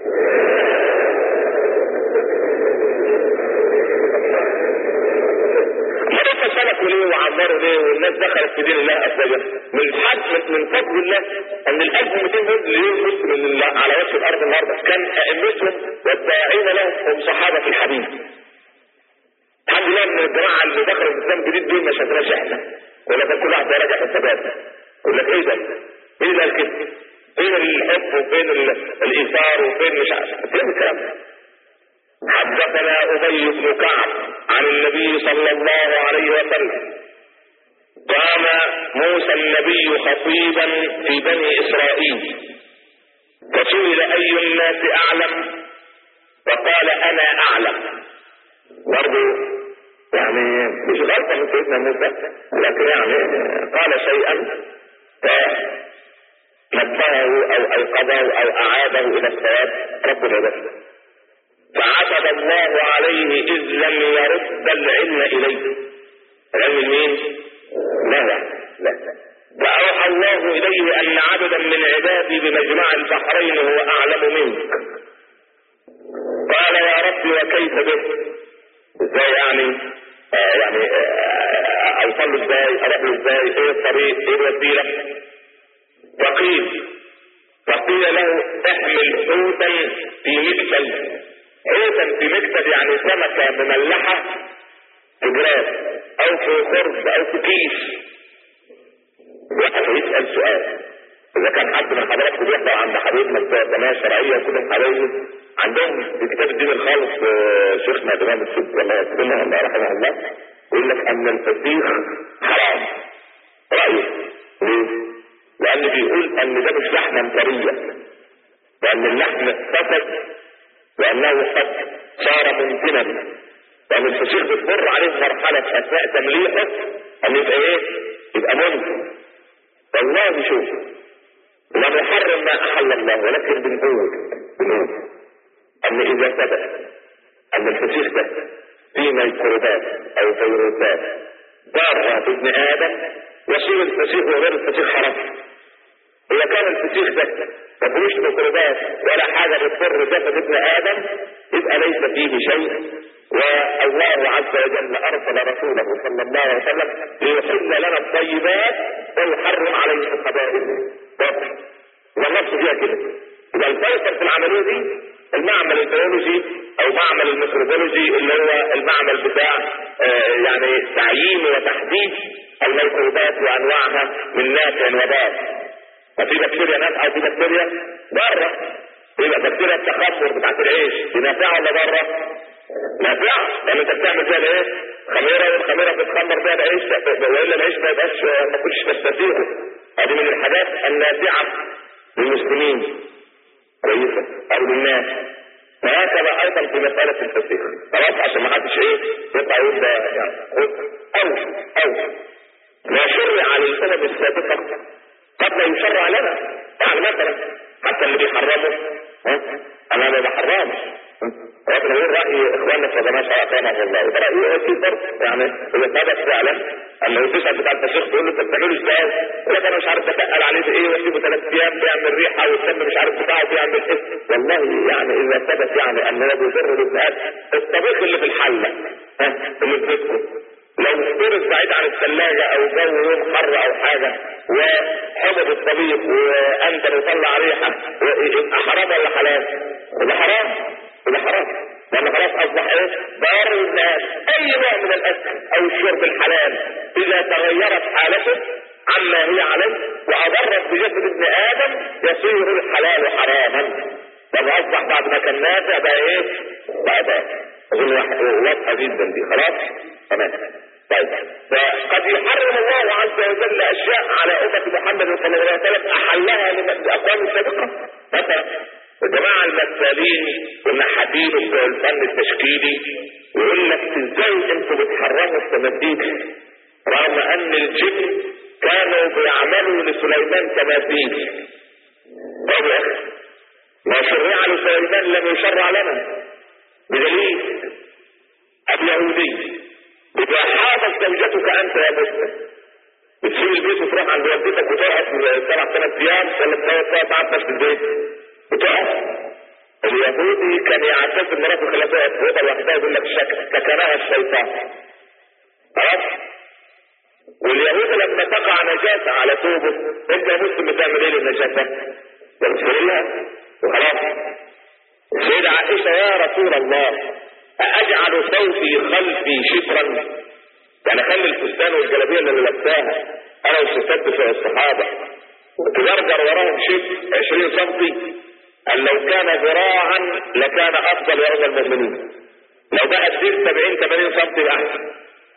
مرة سلكوا ليه وعمروا ليه والناس دخلت في دين الله أفواجا من حد من فضل الله أن ال 1200 مليون مسلم على وجه الأرض النهارده كان أئمتهم والداعين لهم هم صحابة الحبيب الحمد لله ان الجماعه اللي دخلوا في الاسلام الجديد دول ما شافناش احنا ولا كان كل واحد راجع حسابات يقول لك ايه ده؟ ايه ده الكذب؟ فين الحب وفين الايثار وفين مش عارف فين الكلام ده؟ حدثنا ابي بن كعب عن النبي صلى الله عليه وسلم قام موسى النبي خطيبا في بني اسرائيل فسئل اي الناس اعلم فقال انا اعلم برضه يعني مش غلطة من سيدنا موسى لكن يعني قال شيئا فنبهه او ايقظه او اعاده الى الصواب ربنا بس فعتب الله عليه اذ لم يرد العلم اليه العلم مين؟ لا لا لا فأوحى الله إليه أن عبدا من عبادي بمجمع البحرين هو أعلم منك قال يا رب وكيف به ازاي يعني آه يعني آه اوصل له ازاي اروح له ازاي ايه الطريق ايه الوسيله فقيل فقيل له احمل حوتا في مكتب حوتا في مكتب يعني سمكه مملحه في جراس او في خرز او في كيس واحد يسال سؤال اذا كان حد من حضراتكم بيحضر عند حبيبنا بتوع الجمعيه الشرعيه وكل الحبايب عندهم في كتاب الدين الخالص شيخنا الامام السد الله يكرمه الله رحمه الله يقول لك ان الفسيخ حرام رايه ليه؟ لان بيقول ان ده مش لحما طريه لان اللحم فسد لانه قد صار منتنا لان الفسيخ بتمر عليه مرحله اثناء تمليحه ان يبقى ايه؟ يبقى منتن والله شوف لم يحرم ما احل الله ولكن بنقول بنقول ان اذا ثبت ان الفسيخ ده فيه ميكروبات او فيروسات ضاره بابن ادم يصير الفسيخ وغير الفسيخ حرام اذا كان الفسيخ ده ما فيهوش ميكروبات ولا حاجه بتضر جسد ابن ادم يبقى ليس فيه شيء والله عز وجل ارسل رسوله صلى الله عليه وسلم ليحل لنا الطيبات ويحرم علينا الخبائث بس والنص فيها كده يبقى الفيصل في العمليه دي المعمل البيولوجي او معمل الميكروبيولوجي اللي هو المعمل بتاع آه يعني تعيين وتحديد الميكروبات وانواعها من نافع وضار ففي بكتيريا نافعه وفي بكتيريا ضاره يبقى بكتيريا التخمر بتاعت العيش دي نافعه ولا ضاره؟ نافعه لان انت بتعمل فيها ايه؟ خميره والخميره بتخمر فيها العيش والا العيش ما يبقاش ما كنتش تستفيده هذه من الحاجات النافعه للمسلمين كويسه او للناس فهكذا ايضا في مساله الفسيخ خلاص عشان ما حدش ايه يطلع يقول ده يعني او او ما شرع للسبب السابقه قد لا يشرع لنا يعني مثلا حتى اللي بيحرمه انا ما بحرمش ولكن هو راي اخواننا في جماعه شرع كلام الله وده راي في فرق يعني اذا ثبت فعلا ان الفسحه بتاع الفسيخ تقول له انت بتعمله ازاي؟ يقول لك انا مش عارف بتقل عليه بايه واسيبه ثلاث ايام بيعمل ريحه والدم مش عارف بتاعه بيعمل ايه والله يعني اذا ثبت يعني ان هو بيضر الابن الطبيخ اللي في الحله ها اللي في بيتكم لو افترض بعيد عن الثلاجة او جو يوم حر او حاجة وحمض الطبيخ وانت بيطلع ريحة يبقى حرام ولا حلال؟ يبقى حرام يبقى حرام لان خلاص اصبح ايه؟ ضرر الناس اي نوع من الاكل او الشرب الحلال اذا تغيرت حالته عما هي عليه واضرت بجسد ابن ادم يصير الحلال حراما لانه اصبح بعد ما كان نافع بقى ايه؟ بقى بقى اظن واضحه جدا دي خلاص؟ تمام طيب فقد يحرم الله عز وجل اشياء على امه محمد صلى الله عليه وسلم احلها للاقوام السابقه مثلا الجماعه المثالين والنحاتين بتوع الفن التشكيلي يقول لك ازاي انتوا بتحرموا التماثيل رغم ان الجن كانوا بيعملوا لسليمان تماثيل طب يا اخي ما شرع لسليمان لم يشرع لنا بدليل اليهودي إذا حاضت زوجتك أنت يا مسلم بتسيب البيت وتروح عند والدتك وتقعد سبع ثلاث أيام ولا تقعد تعطش في البيت وتقعد اليهودي كان يعتز مراته خلافها في اوضه لوحدها يقول لك سكنها الشيطان خلاص واليهود لما تقع نجاسه على ثوبه انت يا مسلم بتعمل ايه للنجاسه؟ تغفر لها وخلاص السيدة عائشة يا رسول الله أجعل ثوبي خلفي شبرا يعني خلي الفستان والجلابيه اللي لبساها انا والستات بتوع الصحابه وتجرجر وراهم شبر 20 سم قال لو كان ذراعا لكان افضل يوم المؤمنين لو بقى الدين 70 80 سم يبقى احسن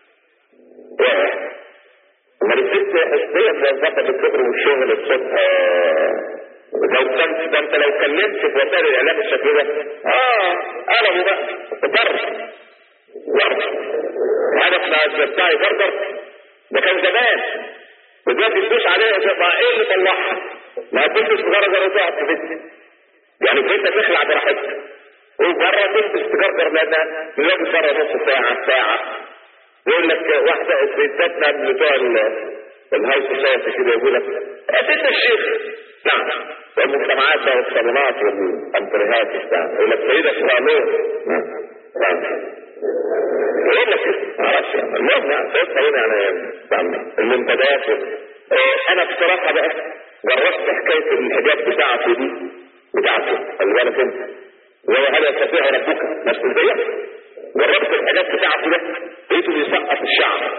امال الست حسبيه موظفه بالكبر والشغل الصبح لو كنت ده انت لو كلمت في وسائل الاعلام الشكل ده اه قلبوا بقى ضر برضه هدف ما تدعي برضه ده كان زمان دلوقتي تدوس عليها تبقى ايه اللي طلعها؟ ما تلبس مجرد رضاعة في بيتك يعني في بيتك تخلع براحتك وبره تلبس تجرجر لانها دلوقتي بره نص ساعة ساعة يقول لك واحدة سيداتنا بتوع الهاي سوسايتي كده يقول لك أتيت الشيخ نعم والمجتمعات والصالونات والأمبريهات وبتاع يقول لك سيدة صالون نعم يقول لك ما اعرفش يعني المهم يعني سيد صالون يعني المنتديات انا بصراحة بقى جربت حكاية الحجاب بتاعته دي بتاعته خلي بالك انت وهو هل يستطيع ربك نفس زيك جربت الحاجات بتاعته ده لقيته بيسقط الشعر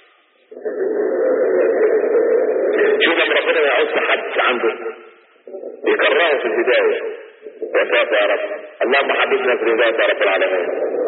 شوف لما ربنا يعوز حد عنده يكرهه في الهداية يا ساتر يا رب اللهم حببنا في الهداية يا رب العالمين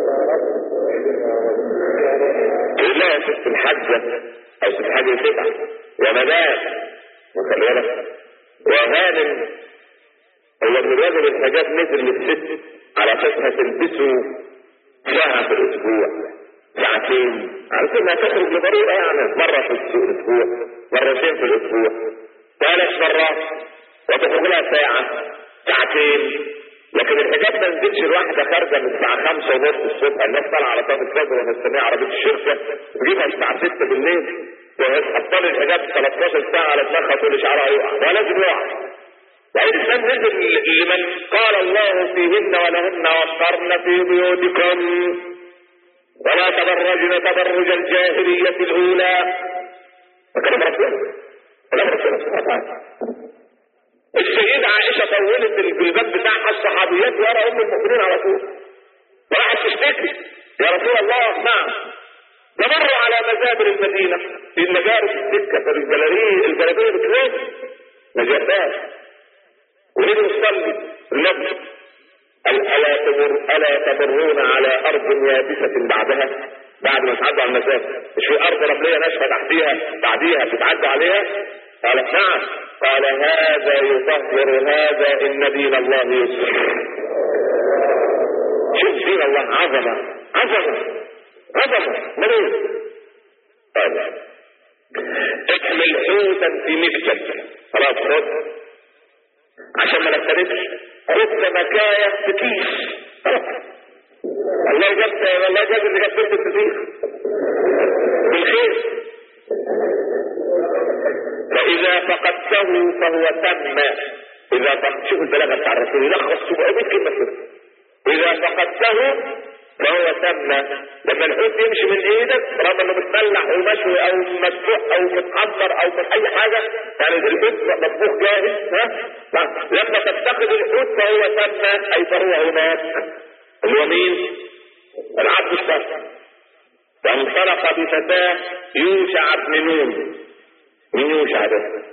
تقول لها يا ست الحاجة او ست حاجة تبع يا مدام وخلي بالك يا غانم هو ابن الراجل الحجاب نزل للست على اساسها تلبسه ساعة في الاسبوع ساعتين على انها تخرج لضرورة يعني مرة في الاسبوع مرتين في الاسبوع ثلاث مرات وتخرج لها ساعة ساعتين لكن الحجاب ما نزلش الواحدة خارجة من الساعة خمسة ونص الصبح الناس طالعة على طرف الفجر ومستنية عربية الشركة تجيبها الساعة 6 بالليل وتحطلي الحجاب 13 ساعة على دماغها كل شعرها يقع ولازم يقع يعني الإسلام نزل لمن قال الله فيهن ولهن وقرن في بيوتكم ولا تبرجن تبرج الجاهلية الأولى وكلام ربنا كلام ربنا سبحانه وتعالى السيدة عائشة طولت الجلباب بتاعها الصحابيات ورا أم المؤمنين على طول وراحت تشتكي يا رسول الله نعم تمروا على مزابر المدينة في المجاري في السكة في الجلالية الجلالية بتلف نجاسات ونيجي نصلي النبي قال ألا تمر ألا تمرون على أرض يابسة بعدها بعد ما تعدوا على المسافة مش في أرض رملية ناشفة تحتيها بعديها بتعدوا عليها قالت نعم قال هذا يطهر هذا إن دين الله يسر شوف دين الله عظمة عظمة عظمة مريض قال احمل حوتا في مكتب خلاص خد عشان ما نفترضش خد مكاية في كيس الله جاب والله جاب اللي جاب في الفسيخ بالخير فإذا فقدته فهو تم إذا فقدت شوف البلاغة بتاع الرسول يلخص 700 كلمة كده إذا فقدته فهو تم لما الحوت يمشي من ايدك رغم انه متملح ومشوي او مسلوق او متحضر او من اي حاجه يعني الحوت مطبوخ جاهز ها لما تفتقد الحوت فهو تم اي فهو هناك هو مين؟ العبد الصالح فانطلق بفتاه يوشع بن نون مين يوشع ده؟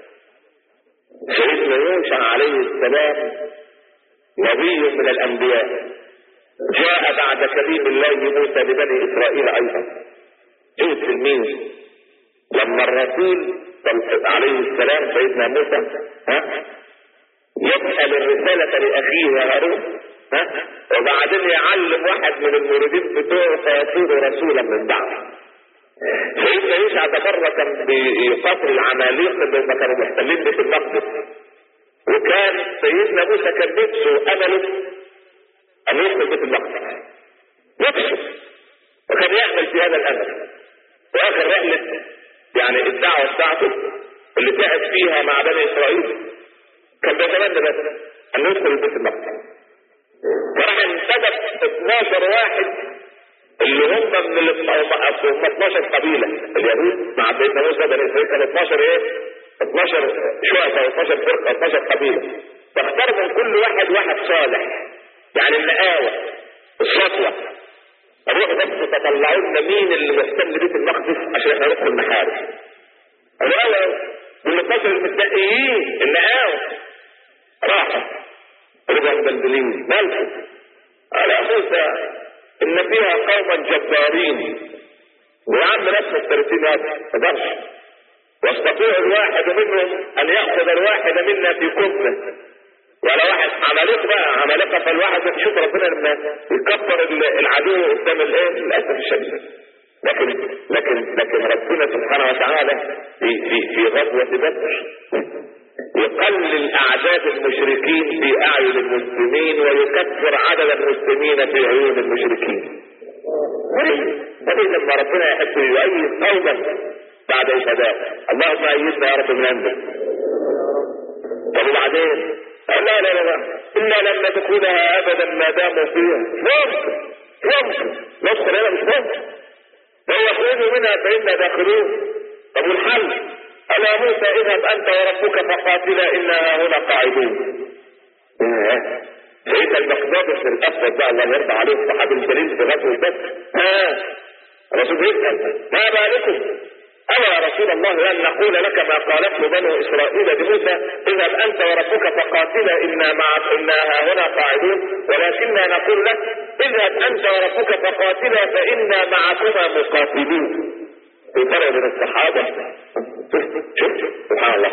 سيدنا يوشع عليه السلام نبي من الانبياء جاء بعد كريم الله موسى لبني اسرائيل ايضا ايه التلميذ لما الرسول عليه السلام سيدنا موسى ها يسأل الرسالة لأخيه هارون ها وبعدين يعلم واحد من المريدين بتوعه فيصير رسولا من بعده سيدنا يوسع ده مرة كان بيقاتل العماليق اللي كانوا محتلين بيت المقدس وكان سيدنا موسى كان نفسه امله ان يدخل بيت المقدس نفسه وكان يعمل في هذا الامل في اخر رحلة يعني الدعوة بتاعته اللي تعب فيها مع بني اسرائيل كان بيتمنى بس ان يدخل بيت المقدس فراح انتدب 12 واحد اللي هم من ال 12 قبيلة اليهود مع سيدنا موسى بني اسرائيل كان 12 ايه 12 شعبة او 12 فرقة 12 قبيلة فاختار من كل واحد واحد صالح يعني المقاوة السطوة اروح بس تطلعوا لنا مين اللي محتل بيت المقدس عشان احنا ندخل نحارب قالوا دول 12 المتدقيين المقاوة راحوا رجعوا مبلبلين مالكم قال يا موسى ان فيها قوما جبارين ويا عم ناس مفترسين هذا ما تقدرش واستطيع الواحد منهم ان ياخذ الواحد منا في كفه ولا واحد عمالقه بقى عمالقه فالواحد يشوف ربنا لما يكبر العدو قدام الايه للاسف الشديد لكن لكن لكن ربنا سبحانه وتعالى في في في غزوه بدر يقلل اعداد المشركين في اعين المسلمين ويكثر عدد المسلمين في عيون المشركين وليه لما ربنا يحب يؤيد قوما بعد الفداء اللهم ايدنا يا رب من عندك طب وبعدين لا لا لا لا انا لن ندخلها ابدا ما داموا فيها ممكن ممكن ندخل هنا مش ممكن لو يخرجوا منها فانا داخلون طب والحل الا موسى اذهب انت وربك فقاتلا انا هنا قاعدون سيدنا المقداد بن الاسود بقى الله يرضى عليه الصحابي الجليل في غزوه بدر ها الرسول يسال ما بالكم ألا يا رسول الله لن نقول لك ما قالته بنو إسرائيل لموسى اذهب أنت وربك فقاتلا إنا مع إنا هنا قاعدون ولكننا نقول لك اذهب أنت وربك فقاتلا فإنا معكما مقاتلون في فرق من الصحابة شوف سبحان الله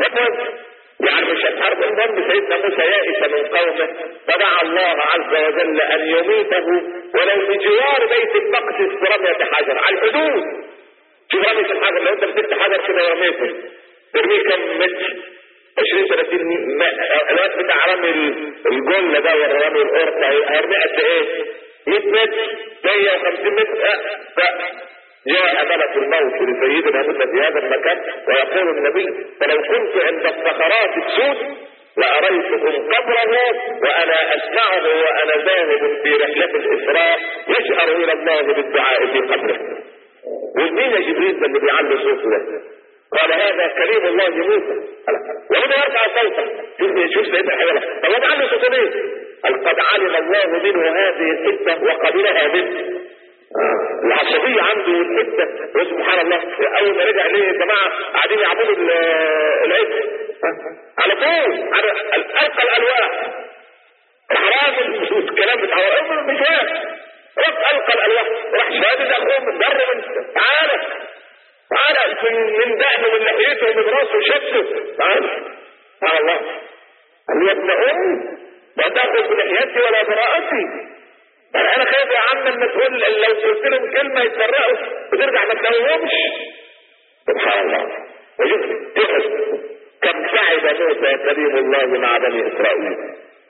يعني مش الحرب انضم سيدنا موسى يائس من قومه فدعا الله عز وجل ان يميته ولو بجوار بيت المقدس برمية حجر على الحدود شوف رمية الحجر لو انت مسكت حجر كده ورميته ترميه كم متر 20 30 الوقت بتاع رمي الجله ده ولا رمي القرطه هيرمي قد ايه؟ 100 متر 150 متر اه جاء ملك الموت لسيدنا موسى في هذا المكان ويقول النبي فلو كنت عند الصخرات السود لأريتكم قبره وأنا أسمعه وأنا ذاهب في رحلة الإسراء يشعر إلى الله بالدعاء في قبره ومين يا جبريل ده اللي بيعلي صوته ده قال هذا كريم الله موسى وهنا يرفع صوته شوف شوف سيدنا حيوان طب هو بيعلي صوته ليه؟ قال قد علم الله منه هذه الحته وقبلها منه العصبية عنده الحتة سبحان الله أول ما رجع ليه يا جماعة قاعدين يعبدوا العيد على طول على ألقى الألواح حرام الكلام بتاع مش واقف راح ألقى الألواح راح شادد أخوه من بره من تعالى تعالى من من دقنه من لحيته ومن راسه شده تعالى سبحان الله قال يا ابن أم لا تأخذ بلحيتي ولا براءتي انا خايف يا عم المسؤول لو قلت لهم كلمه يتفرقوا وترجع ما تلاقيهمش سبحان الله وشوف تحس كم سعد موسى كريم الله مع بني اسرائيل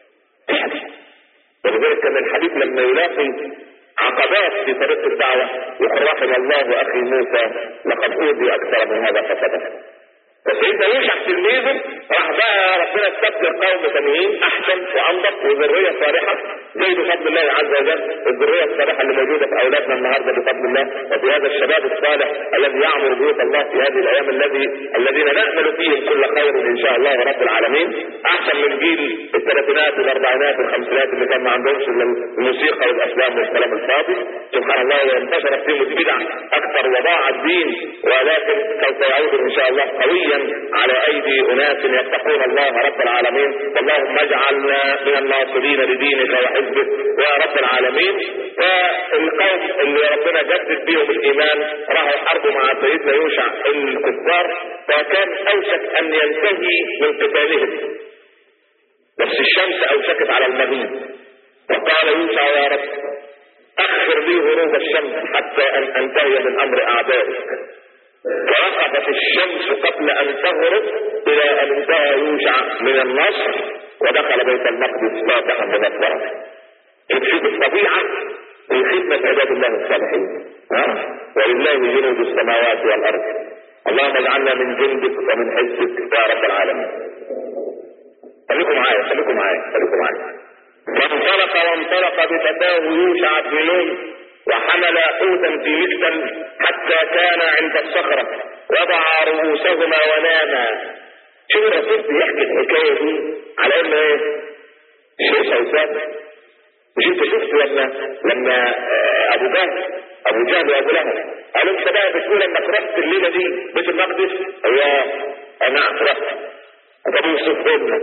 ولذلك كان الحديث لما يلاقي عقبات في طريق الدعوه يقول رحم الله اخي موسى لقد اوذي اكثر من هذا فسدا فسيدنا يوشع تلميذه راح بقى ربنا استبدل قوم ثانيين احسن وانضف وذريه صالحه زي بفضل الله عز وجل الذريه الصالحه اللي موجوده في اولادنا النهارده بفضل الله وفي هذا الشباب الصالح الذي يعمر بيوت الله في هذه الايام الذي الذين نامل فيهم كل خير ان شاء الله رب العالمين احسن من جيل الثلاثينات والاربعينات والخمسينات اللي كان ما عندهمش الا الموسيقى والافلام والكلام الفاضي سبحان الله وانتشرت فيهم البدع اكثر وضاع الدين ولكن سوف يعود ان شاء الله قويا على ايدي اناس يتقون الله رب العالمين اللهم اجعلنا من الناصرين لدينك وحزبك يا رب العالمين والقوم اللي ربنا جدد بيهم الايمان راحوا حربوا مع سيدنا يوشع الكفار فكان اوشك ان ينتهي من قتالهم بس الشمس اوشكت على المغيب فقال يوشع يا رب اخر لي غروب الشمس حتى ان انتهي من امر اعدائك ورقبت الشمس قبل ان تغرب الى ان انتهى يوشع من النصر ودخل بيت المقدس فاتحا مدبرا تشوف الطبيعة في خدمة عباد الله الصالحين ها ولله جنود السماوات والارض اللهم اجعلنا من جندك ومن حزبك يا رب العالمين خليكم معايا خليكم معايا خليكم معايا فانطلق وانطلق بفتاه يوشع بن نون وحمل حوتا في مكتل حتى كان عند الصخرة وضع رؤوسهما وناما شوف الرسول بيحكي الحكاية دي على انه ايه شيخ اوساد مش انت شفت لما لما ابو جهل ابو جهل وابو لهب قالوا انت بقى بتقول انك رحت الليله دي بيت المقدس ايوه نعم رحت طب يوصف لنا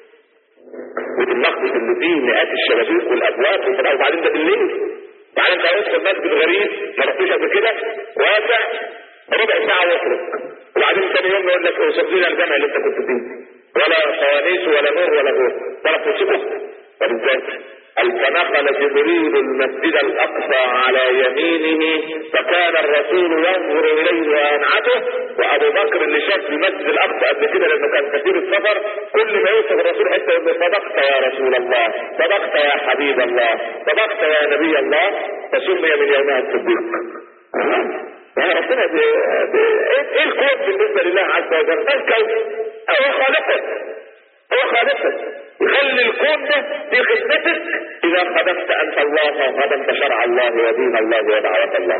بيت المقدس اللي فيه مئات الشبابيك والابواب وبعدين ده بالليل بعدين انت هتدخل مسجد غريب ما رحتوش قبل كده واسع ربع ساعه واخرج وبعدين ثاني يوم يقول لك اوصف لنا الجامع اللي انت كنت فيه ولا فوانيس ولا نور ولا نور طرف وسكت فبالذات فنقل جبريل المسجد الاقصى على يمينه فكان الرسول ينظر اليه وينعته وابو بكر اللي شاف المسجد الاقصى قبل كده لانه كان كثير السفر كل ما يوصف الرسول حتى يقول له صدقت يا رسول الله صدقت يا حبيب الله صدقت يا نبي الله فسمي من يومها الصديق يا ربنا دي دي ايه الكون بالنسبه لله عز وجل؟ ما الكون؟ هو خالقه هو خالقه يخلي الكون ده في خدمتك اذا خدمت انت الله وخدمت شرع الله ودين الله ودعوة الله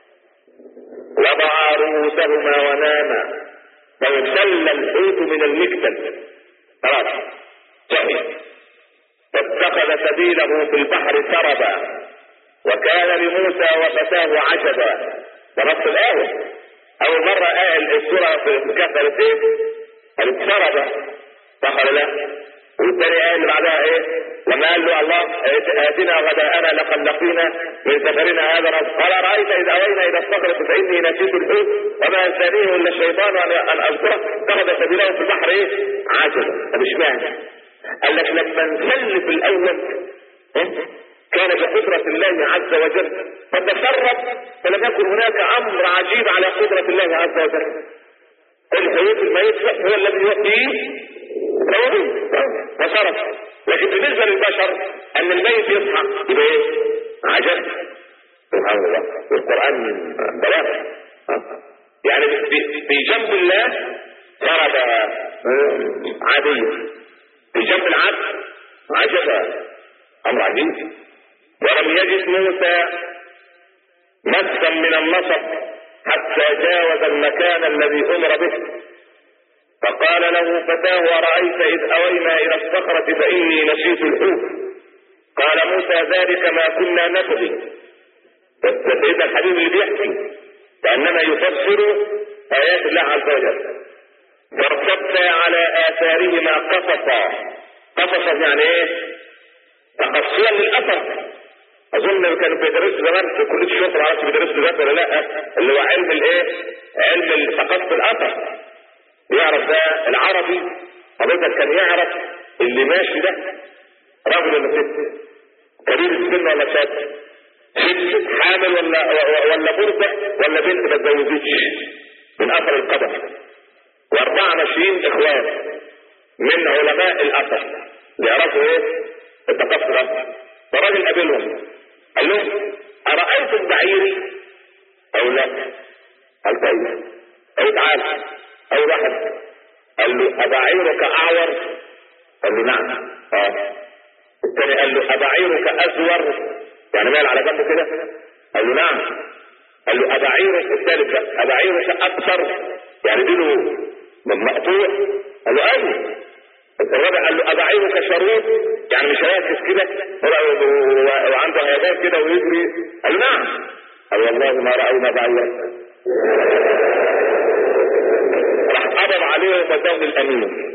وضع رؤوسهما وناما فانسل الحوت من المكتل خلاص صحيح فاتخذ سبيله في البحر سربا وكان لموسى وفتاه عجبا ده نص الآية أول مرة آية السورة في الكهف قالت إيه؟ قالت سربا صح ولا لا؟ والثاني آية اللي بعدها إيه؟ لما قال له الله آتنا غداءنا لقد لقينا من سفرنا هذا نص قال رأيت إذ أوينا إلى الصخرة فإني نسيت الحوت وما أنسانيه إلا الشيطان أن أذكره اتخذ سبيله في البحر إيه؟ عجبا طب اشمعنى؟ قال لك لما نسل في الأول كان بقدرة الله عز وجل فتسرب فلم يكن هناك أمر عجيب على قدرة الله عز وجل الحيوط الميت هو الذي يحييه فصرف لكن بالنسبة للبشر أن الميت يصحى يبقى إيه؟ عجب سبحان الله والقرآن بلاغ يعني في جنب الله سرب عادية في جنب العبد عجبا أمر عجيب ولم يجد موسى مسا من النصب حتى جاوز المكان الذي امر به فقال له فتاه ارايت اذ اوينا الى الصخره فاني نسيت الحوت قال موسى ذلك ما كنا نبغي سيدنا الحبيب اللي بيحكي كانما يفسر ايات الله عز وجل فارتبتا على اثارهما قصصا قصصا يعني ايه تقصيا للاثر اظن كانوا بيدرسوا زمان في كليه الشرطه معرفش بيدرسوا دلوقتي ولا لا اللي هو علم الايه؟ علم ثقافه الاثر يعرف ده العربي حضرتك كان يعرف اللي ماشي ده راجل ولا ست كبير السن ولا شاب ست حامل ولا ولا مرضع ولا بنت ما اتجوزتش من اثر القدم واربعه ماشيين اخوات من علماء الاثر يعرفوا ايه؟ الثقافه الاثر فالراجل قابلهم قال لهم أرأيتم بعيري أو لا قال طيب أو تعال أو واحد قال له أبعيرك أعور قال له نعم اه الثاني قال له أبعيرك أزور يعني مال على جنبه كده قال له نعم قال له أبعيرك الثالث أبعيرك أكثر يعني دينه مقطوع قال له أيوه الرابع قال له أبعيرك شرود يعني مش هيركز كده وعنده هيبات كده ويجري قال له نعم قال والله ما رأينا بعيرا راح قبض عليه ومدام الأمين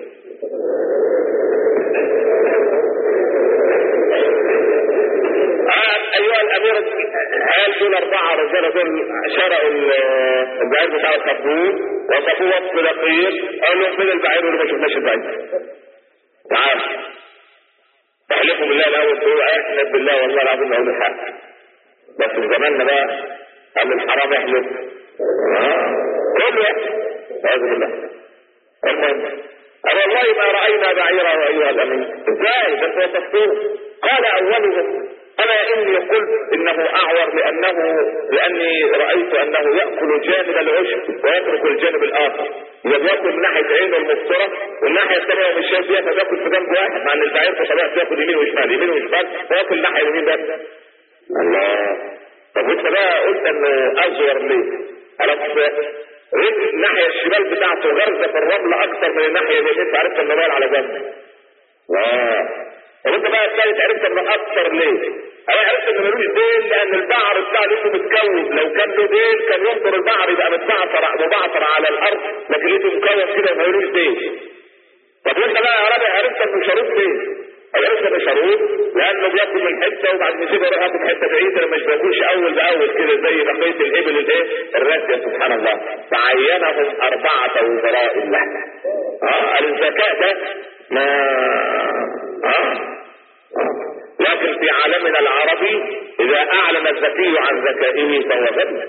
ايها الامير قال دول اربعه رجاله دول شرقوا البعير بتاع الصبور وصفوه وصف دقيق قال لهم فين البعير اللي ما شفناش البعير تعال تحلفوا بالله الاول تقولوا احلف بالله والله العظيم اقول الحق بس في زماننا بقى قال الحرام يحلف كله يحلف اعوذ بالله المهم قال والله ما راينا بعيره ايها الامين ازاي بس وصفتوه قال اولهم انا اني قلت انه اعور لانه لاني رايت انه ياكل جانب العشب ويترك الجانب الاخر اذا بياكل من ناحيه عينه المبصره والناحيه الثانيه مش شايف فيها فبياكل في جنب واحد مع ان البعير في طبيعته بياكل يمين وشمال يمين وشمال وياكل الناحيه اليمين بس الله طب وانت بقى قلت انه ازور ليه؟ خلاص رجل الناحيه الشمال بتاعته غرزه في الرمل اكثر من الناحيه اليمين فعرفت انه مال على جنب اه طب انت بقى الثالث عرفت انه اكثر ليه؟ انا عرفت انه ملوش ديل لان البعر بتاع لسه متكون لو كان له ديل كان ينطر البعر يبقى متبعثر مبعثر على الارض لكن لقيته مكون كده وملوش ديل طب وانت بقى يا رابع عرفت انه شريط ليه؟ عرفت انه شريط لانه بياكل من حته وبعد ما يسيبه يروح ياكل حته بعيده لما مش بياكلش اول باول كده زي بقيه الابل الايه؟ الراسيه سبحان الله فعينهم اربعه وزراء الله اه الذكاء ده ما آه. لكن في عالمنا العربي إذا أعلم الذكي عن ذكائه فهو غبي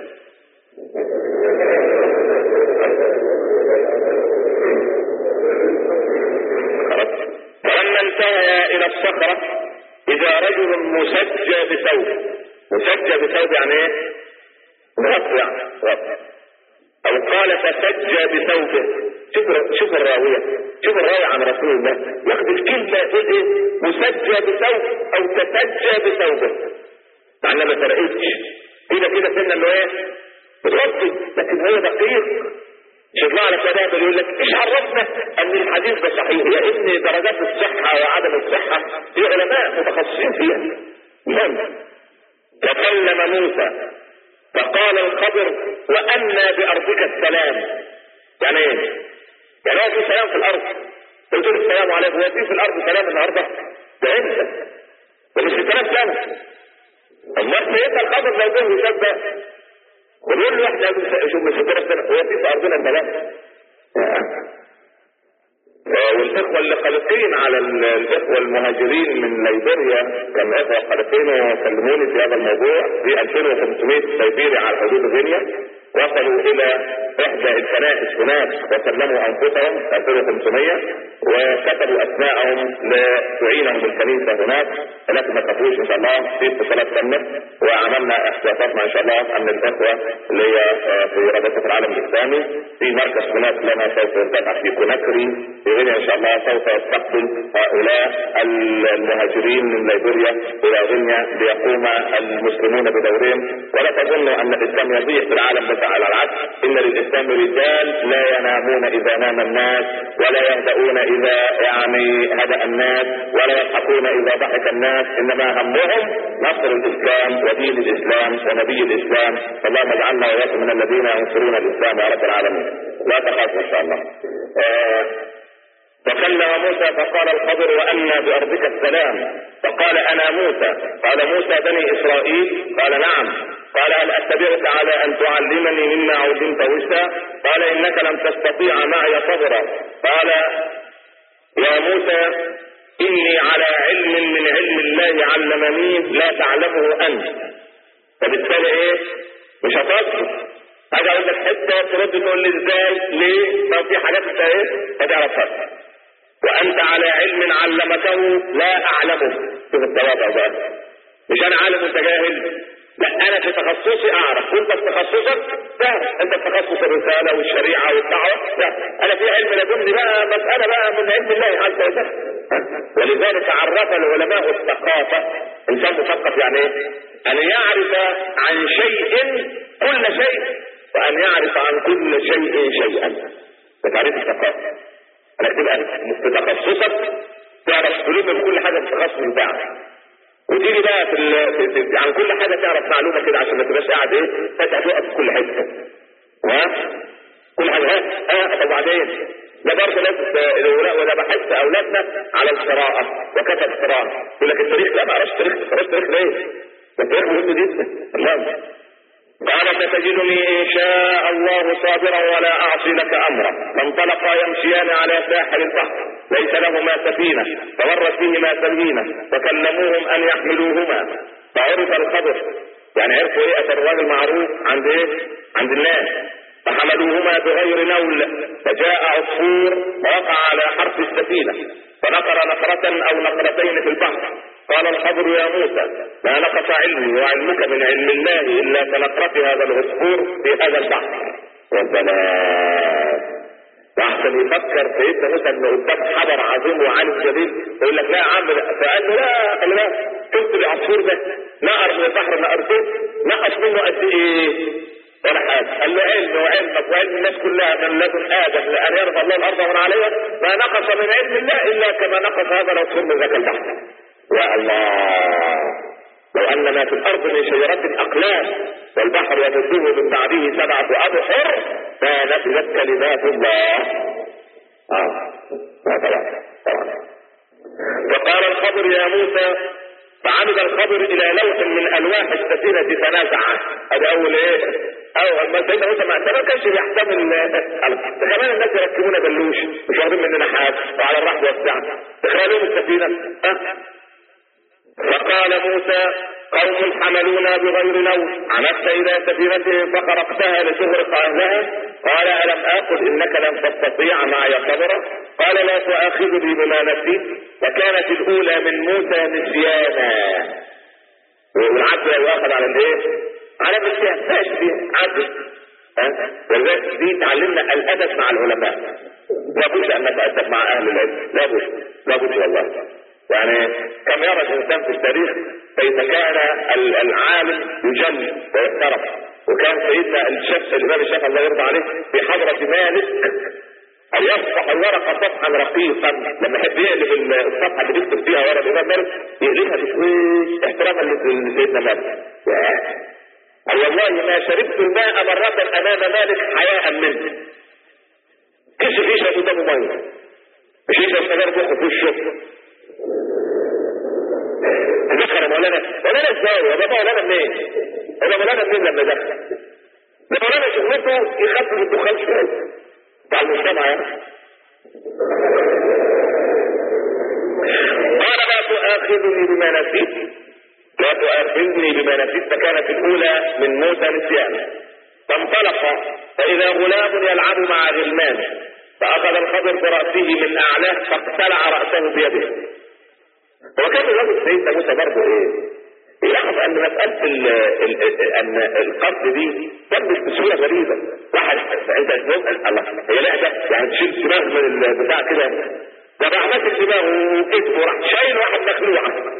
فلما انتهى إلى الصخرة إذا رجل مسجى بثوب مسجى بثوب يعني إيه؟ غط يعني غط أو قال فسجى بثوبه شوف شوف الراوية شوف الراوية عن رسول الله ياخد الكلمة ايه مسجى بثوب أو تسجى بثوبه مع انها ما فرقتش كده كده سنة انه ايه بتغطي لكن هو دقيق مش يطلع على شباب يقول لك ايش عرفنا ان الحديث ده صحيح يا ابني درجات الصحة وعدم الصحة في علماء متخصصين فيها المهم تكلم موسى فقال الخضر وأنى بأرضك السلام يعني ايه؟ يعني هو في سلام في الأرض قلت له السلام عليكم هو في في الأرض سلام النهارده؟ ده انت ده مش الكلام سنة امال سيدنا الخضر لو جه يشبه ويقول له احنا شوف مش الكلام سنة هو في في أرضنا سلام والاخوه اللي خالقين على الاخوه المهاجرين من ليبيريا كان اخوه خالقين وكلموني في هذا الموضوع في 2500 ليبيري على حدود غينيا وصلوا الى احدى الكنائس هناك وسلموا انفسهم 2500 وكتبوا اسماءهم لتعينهم الكنيسه هناك ولكن ما تخافوش ان شاء الله في اتصالات تمت وعملنا احتياطاتنا ان شاء الله ان الاخوه اللي هي في رابطه العالم الاسلامي في مركز هناك لنا سوف يفتح في كوناكري في غينيا ان شاء الله سوف يستقبل هؤلاء المهاجرين من ليبيريا الى غينيا ليقوم المسلمون بدورهم ولا تظنوا ان الاسلام يضيع في العالم بس على العكس ان للاسلام رجال لا ينامون اذا نام الناس ولا يهدؤون اذا يعني هدأ الناس ولا يضحكون اذا ضحك الناس انما همهم نصر الاسلام ودين الاسلام ونبي الاسلام اللهم اجعلنا واياكم من الذين ينصرون الاسلام يا رب العالمين لا تخافوا ان شاء الله آه فكلم موسى فقال الخضر وأنا بأرضك السلام فقال أنا موسى قال موسى بني إسرائيل قال نعم قال هل أتبعك على أن تعلمني مما علمت رشدا قال إنك لم تستطيع معي صبرا قال يا موسى إني على علم من علم الله علمني لا تعلمه أنت فبالتالي إيه مش هتصبر هاجي اقول لك حته ترد تقول لي ازاي ليه ما في حاجات انت ايه هتعرفها وانت على علم علمته لا اعلمه شوف التواضع بقى مش انا عالم وانت جاهل لا انا في تخصصي اعرف وانت في تخصصك تعرف انت في تخصص الرساله والشريعه والدعوه لا انا في علم لدني بقى مساله بقى من علم الله عز وجل ولذلك عرف العلماء الثقافه انسان مثقف يعني ايه؟ ان يعرف عن شيء كل شيء وان يعرف عن كل شيء شيئا ده تعريف الثقافه انك تبقى في تخصصك تعرف تلم من كل حاجه في التخصص بتاعك وتيجي بقى في, ال... في, في عن كل حاجه تعرف معلومه كده عشان ما تبقاش قاعد ايه فاتح تقف في كل حته ها كل حاجه ها ها طب وبعدين ده برضه لازم الاولاء وانا بحث اولادنا على القراءه وكتب قراءه يقول لك التاريخ لا ما اعرفش التاريخ ما اعرفش التاريخ ليه؟ ده التاريخ مهم جدا الله قال ستجدني إن شاء الله صابرا ولا أعصي لك أمرا فانطلقا يمشيان على ساحل البحر ليس لهما سفينة فمرت بهما سفينة فكلموهم أن يحملوهما فعرف الخبر يعني عرفوا إيه أثر الراجل معروف عند إيه؟ عند الناس فحملوهما بغير نول فجاء عصفور ووقع على حرف السفينة فنقر نقرة أو نقرتين في البحر قال الخضر يا موسى ما نقص علمي وعلمك من علم الله إلا كنقرة هذا العصفور في هذا البحر وسلام واحسن يفكر سيدنا موسى انه قدام حجر عظيم وعالم جديد يقول لك لا يا عم فقال له لا خلي بالك شفت العصفور ده نقر من البحر نقرتين نقص منه قد ايه؟ ولا حاجه قال له علم وعلمك وعلم الناس كلها من لدن ادم لان يرضى الله الارض ومن عليها ما نقص من علم الله الا كما نقص هذا العصفور من ذاك البحر يا الله لو ان ما في الارض من شجرة اقلام والبحر يمده من بعده سبعة ابحر ما نفذت كلمات الله اه ما طبعا طبعا فقال الخضر يا موسى فعمد الخضر الى لوح من الواح السفينه فنازع هذا اول ايه؟ او ما سيدنا موسى ما ما كانش بيحتمل كمان الناس يركبون بلوش مش واخدين مننا حاجه وعلى الرحب والسعه تخيل لهم السفينه ها فقال موسى قوم حملونا بغير نوم عمدت الى سفينتهم فخرقتها لتغرق اهلها قال الم اقل انك لن تستطيع معي صبرا قال لا تؤاخذني بما نسيت فكانت الاولى من موسى نسيانا والعبد لا يؤاخذ على الايه؟ على النسيان ماشي فيها عبد ها ولذلك دي تعلمنا الادب مع العلماء لابد ان نتادب مع اهل العلم لابد لابد والله يعني كم يرى الانسان في التاريخ كيف كان العالم يجل ويحترم وكان سيدنا الشيخ الامام الشيخ الله يرضى عليه في حضره مالك أن يصفح الورقة صفحا رقيقا لما يحب يقلب الصفحة اللي بيكتب فيها ورا الإمام مالك يقلبها بشويش احتراما لسيدنا مالك قال والله ما شربت الماء مرة أمام مالك حياء منه كيش فيش قدامه مية مش يشرب سجارة ياخد في وشه ذكر مولانا مولانا ازاي يا بابا مولانا منين هو مولانا منين لما دخل ده مولانا شغلته يخفف الدخان شويه بتاع المجتمع يعني قال لا تؤاخذني بما نسيت لا تؤاخذني بما نسيت فكانت الاولى من موسى نسيانا فانطلق فاذا غلام يلعب مع غلمان فاخذ الخضر براسه من اعلاه فاقتلع راسه بيده وكان الرجل سيدنا موسى برضه ايه؟ يلاحظ ان مساله ال ال ان القصد دي تمت بسهوله غريبه واحد انت الله هي لعبه يعني تشيل دماغ من البتاع كده ده راح ماسك دماغه وكتفه وراح شايل واحد مخلوعه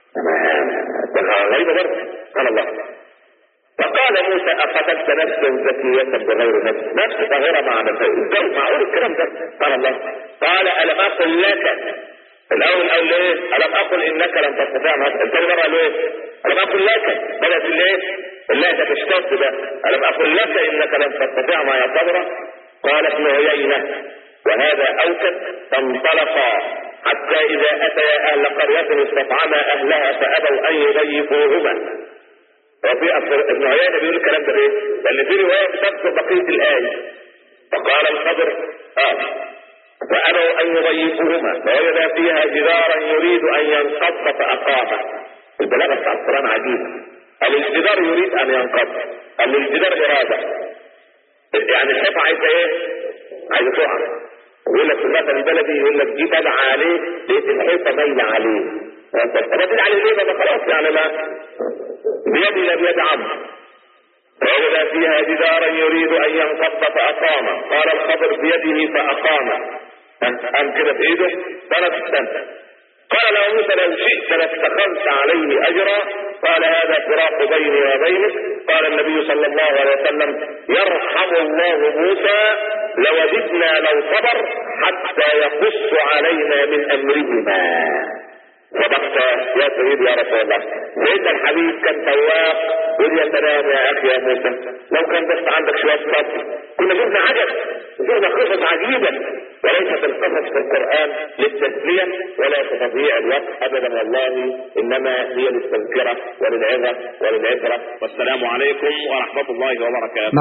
غريبه برضه سبحان الله فقال موسى أقتلت نفسا زكية بغير نفس نفس طاهرة مع نفسها ازاي معقول الكلام ده سبحان الله قال ألم أقل لك الاول قال ايه الم اقل انك لن تستطيع معي الثاني مره قال ايه الم اقل لك بدات الايه الله تشتد ده الم اقل لك انك لن تستطيع معي صبرا قال ابن عيينه وهذا اوكد فانطلقا حتى اذا اتيا اهل قريه استطعما اهلها فابوا ان يضيفوهما وفي ابن عيينه بيقول الكلام ده ايه؟ لان في روايه بتذكر بقيه الايه فقال الخضر اه وأبوا أن يضيفوهما فوجد فيها جدارا يريد أن ينقض فأقامه البلاغة بتاع القرآن عجيبة الجدار يريد أن ينقض الجدار إرادة يعني الحيطة عايزة إيه؟ عايزة تقع يقول لك في المثل البلدي يقول لك دي بدع عليه لقيت الحيطة مايلة عليه طب عليه ليه ما خلاص يعني ما بيدي لا بيد عم فوجد فيها جدارا يريد ان ينقض فاقامه قال الخضر بيده فاقامه قام كده بايده ثلاث سنة قال له موسى لو شئت لاتخذت عليه اجرا قال هذا فراق بيني وبينك قال النبي صلى الله عليه وسلم يرحم الله موسى لوجدنا لو صبر حتى يقص علينا من امرهما صدقت يا سيدي يا رسول الله سيدنا الحبيب كان تواق يقول يا سلام يا اخي يا موسى لو كان بس عندك شويه صبر كنا شفنا عجب شفنا قصص عجيبه وليست القصص في القران للتسليه ولا لتضييع الوقت ابدا والله انما هي للتذكره وللعظه وللعبره والسلام عليكم ورحمه الله وبركاته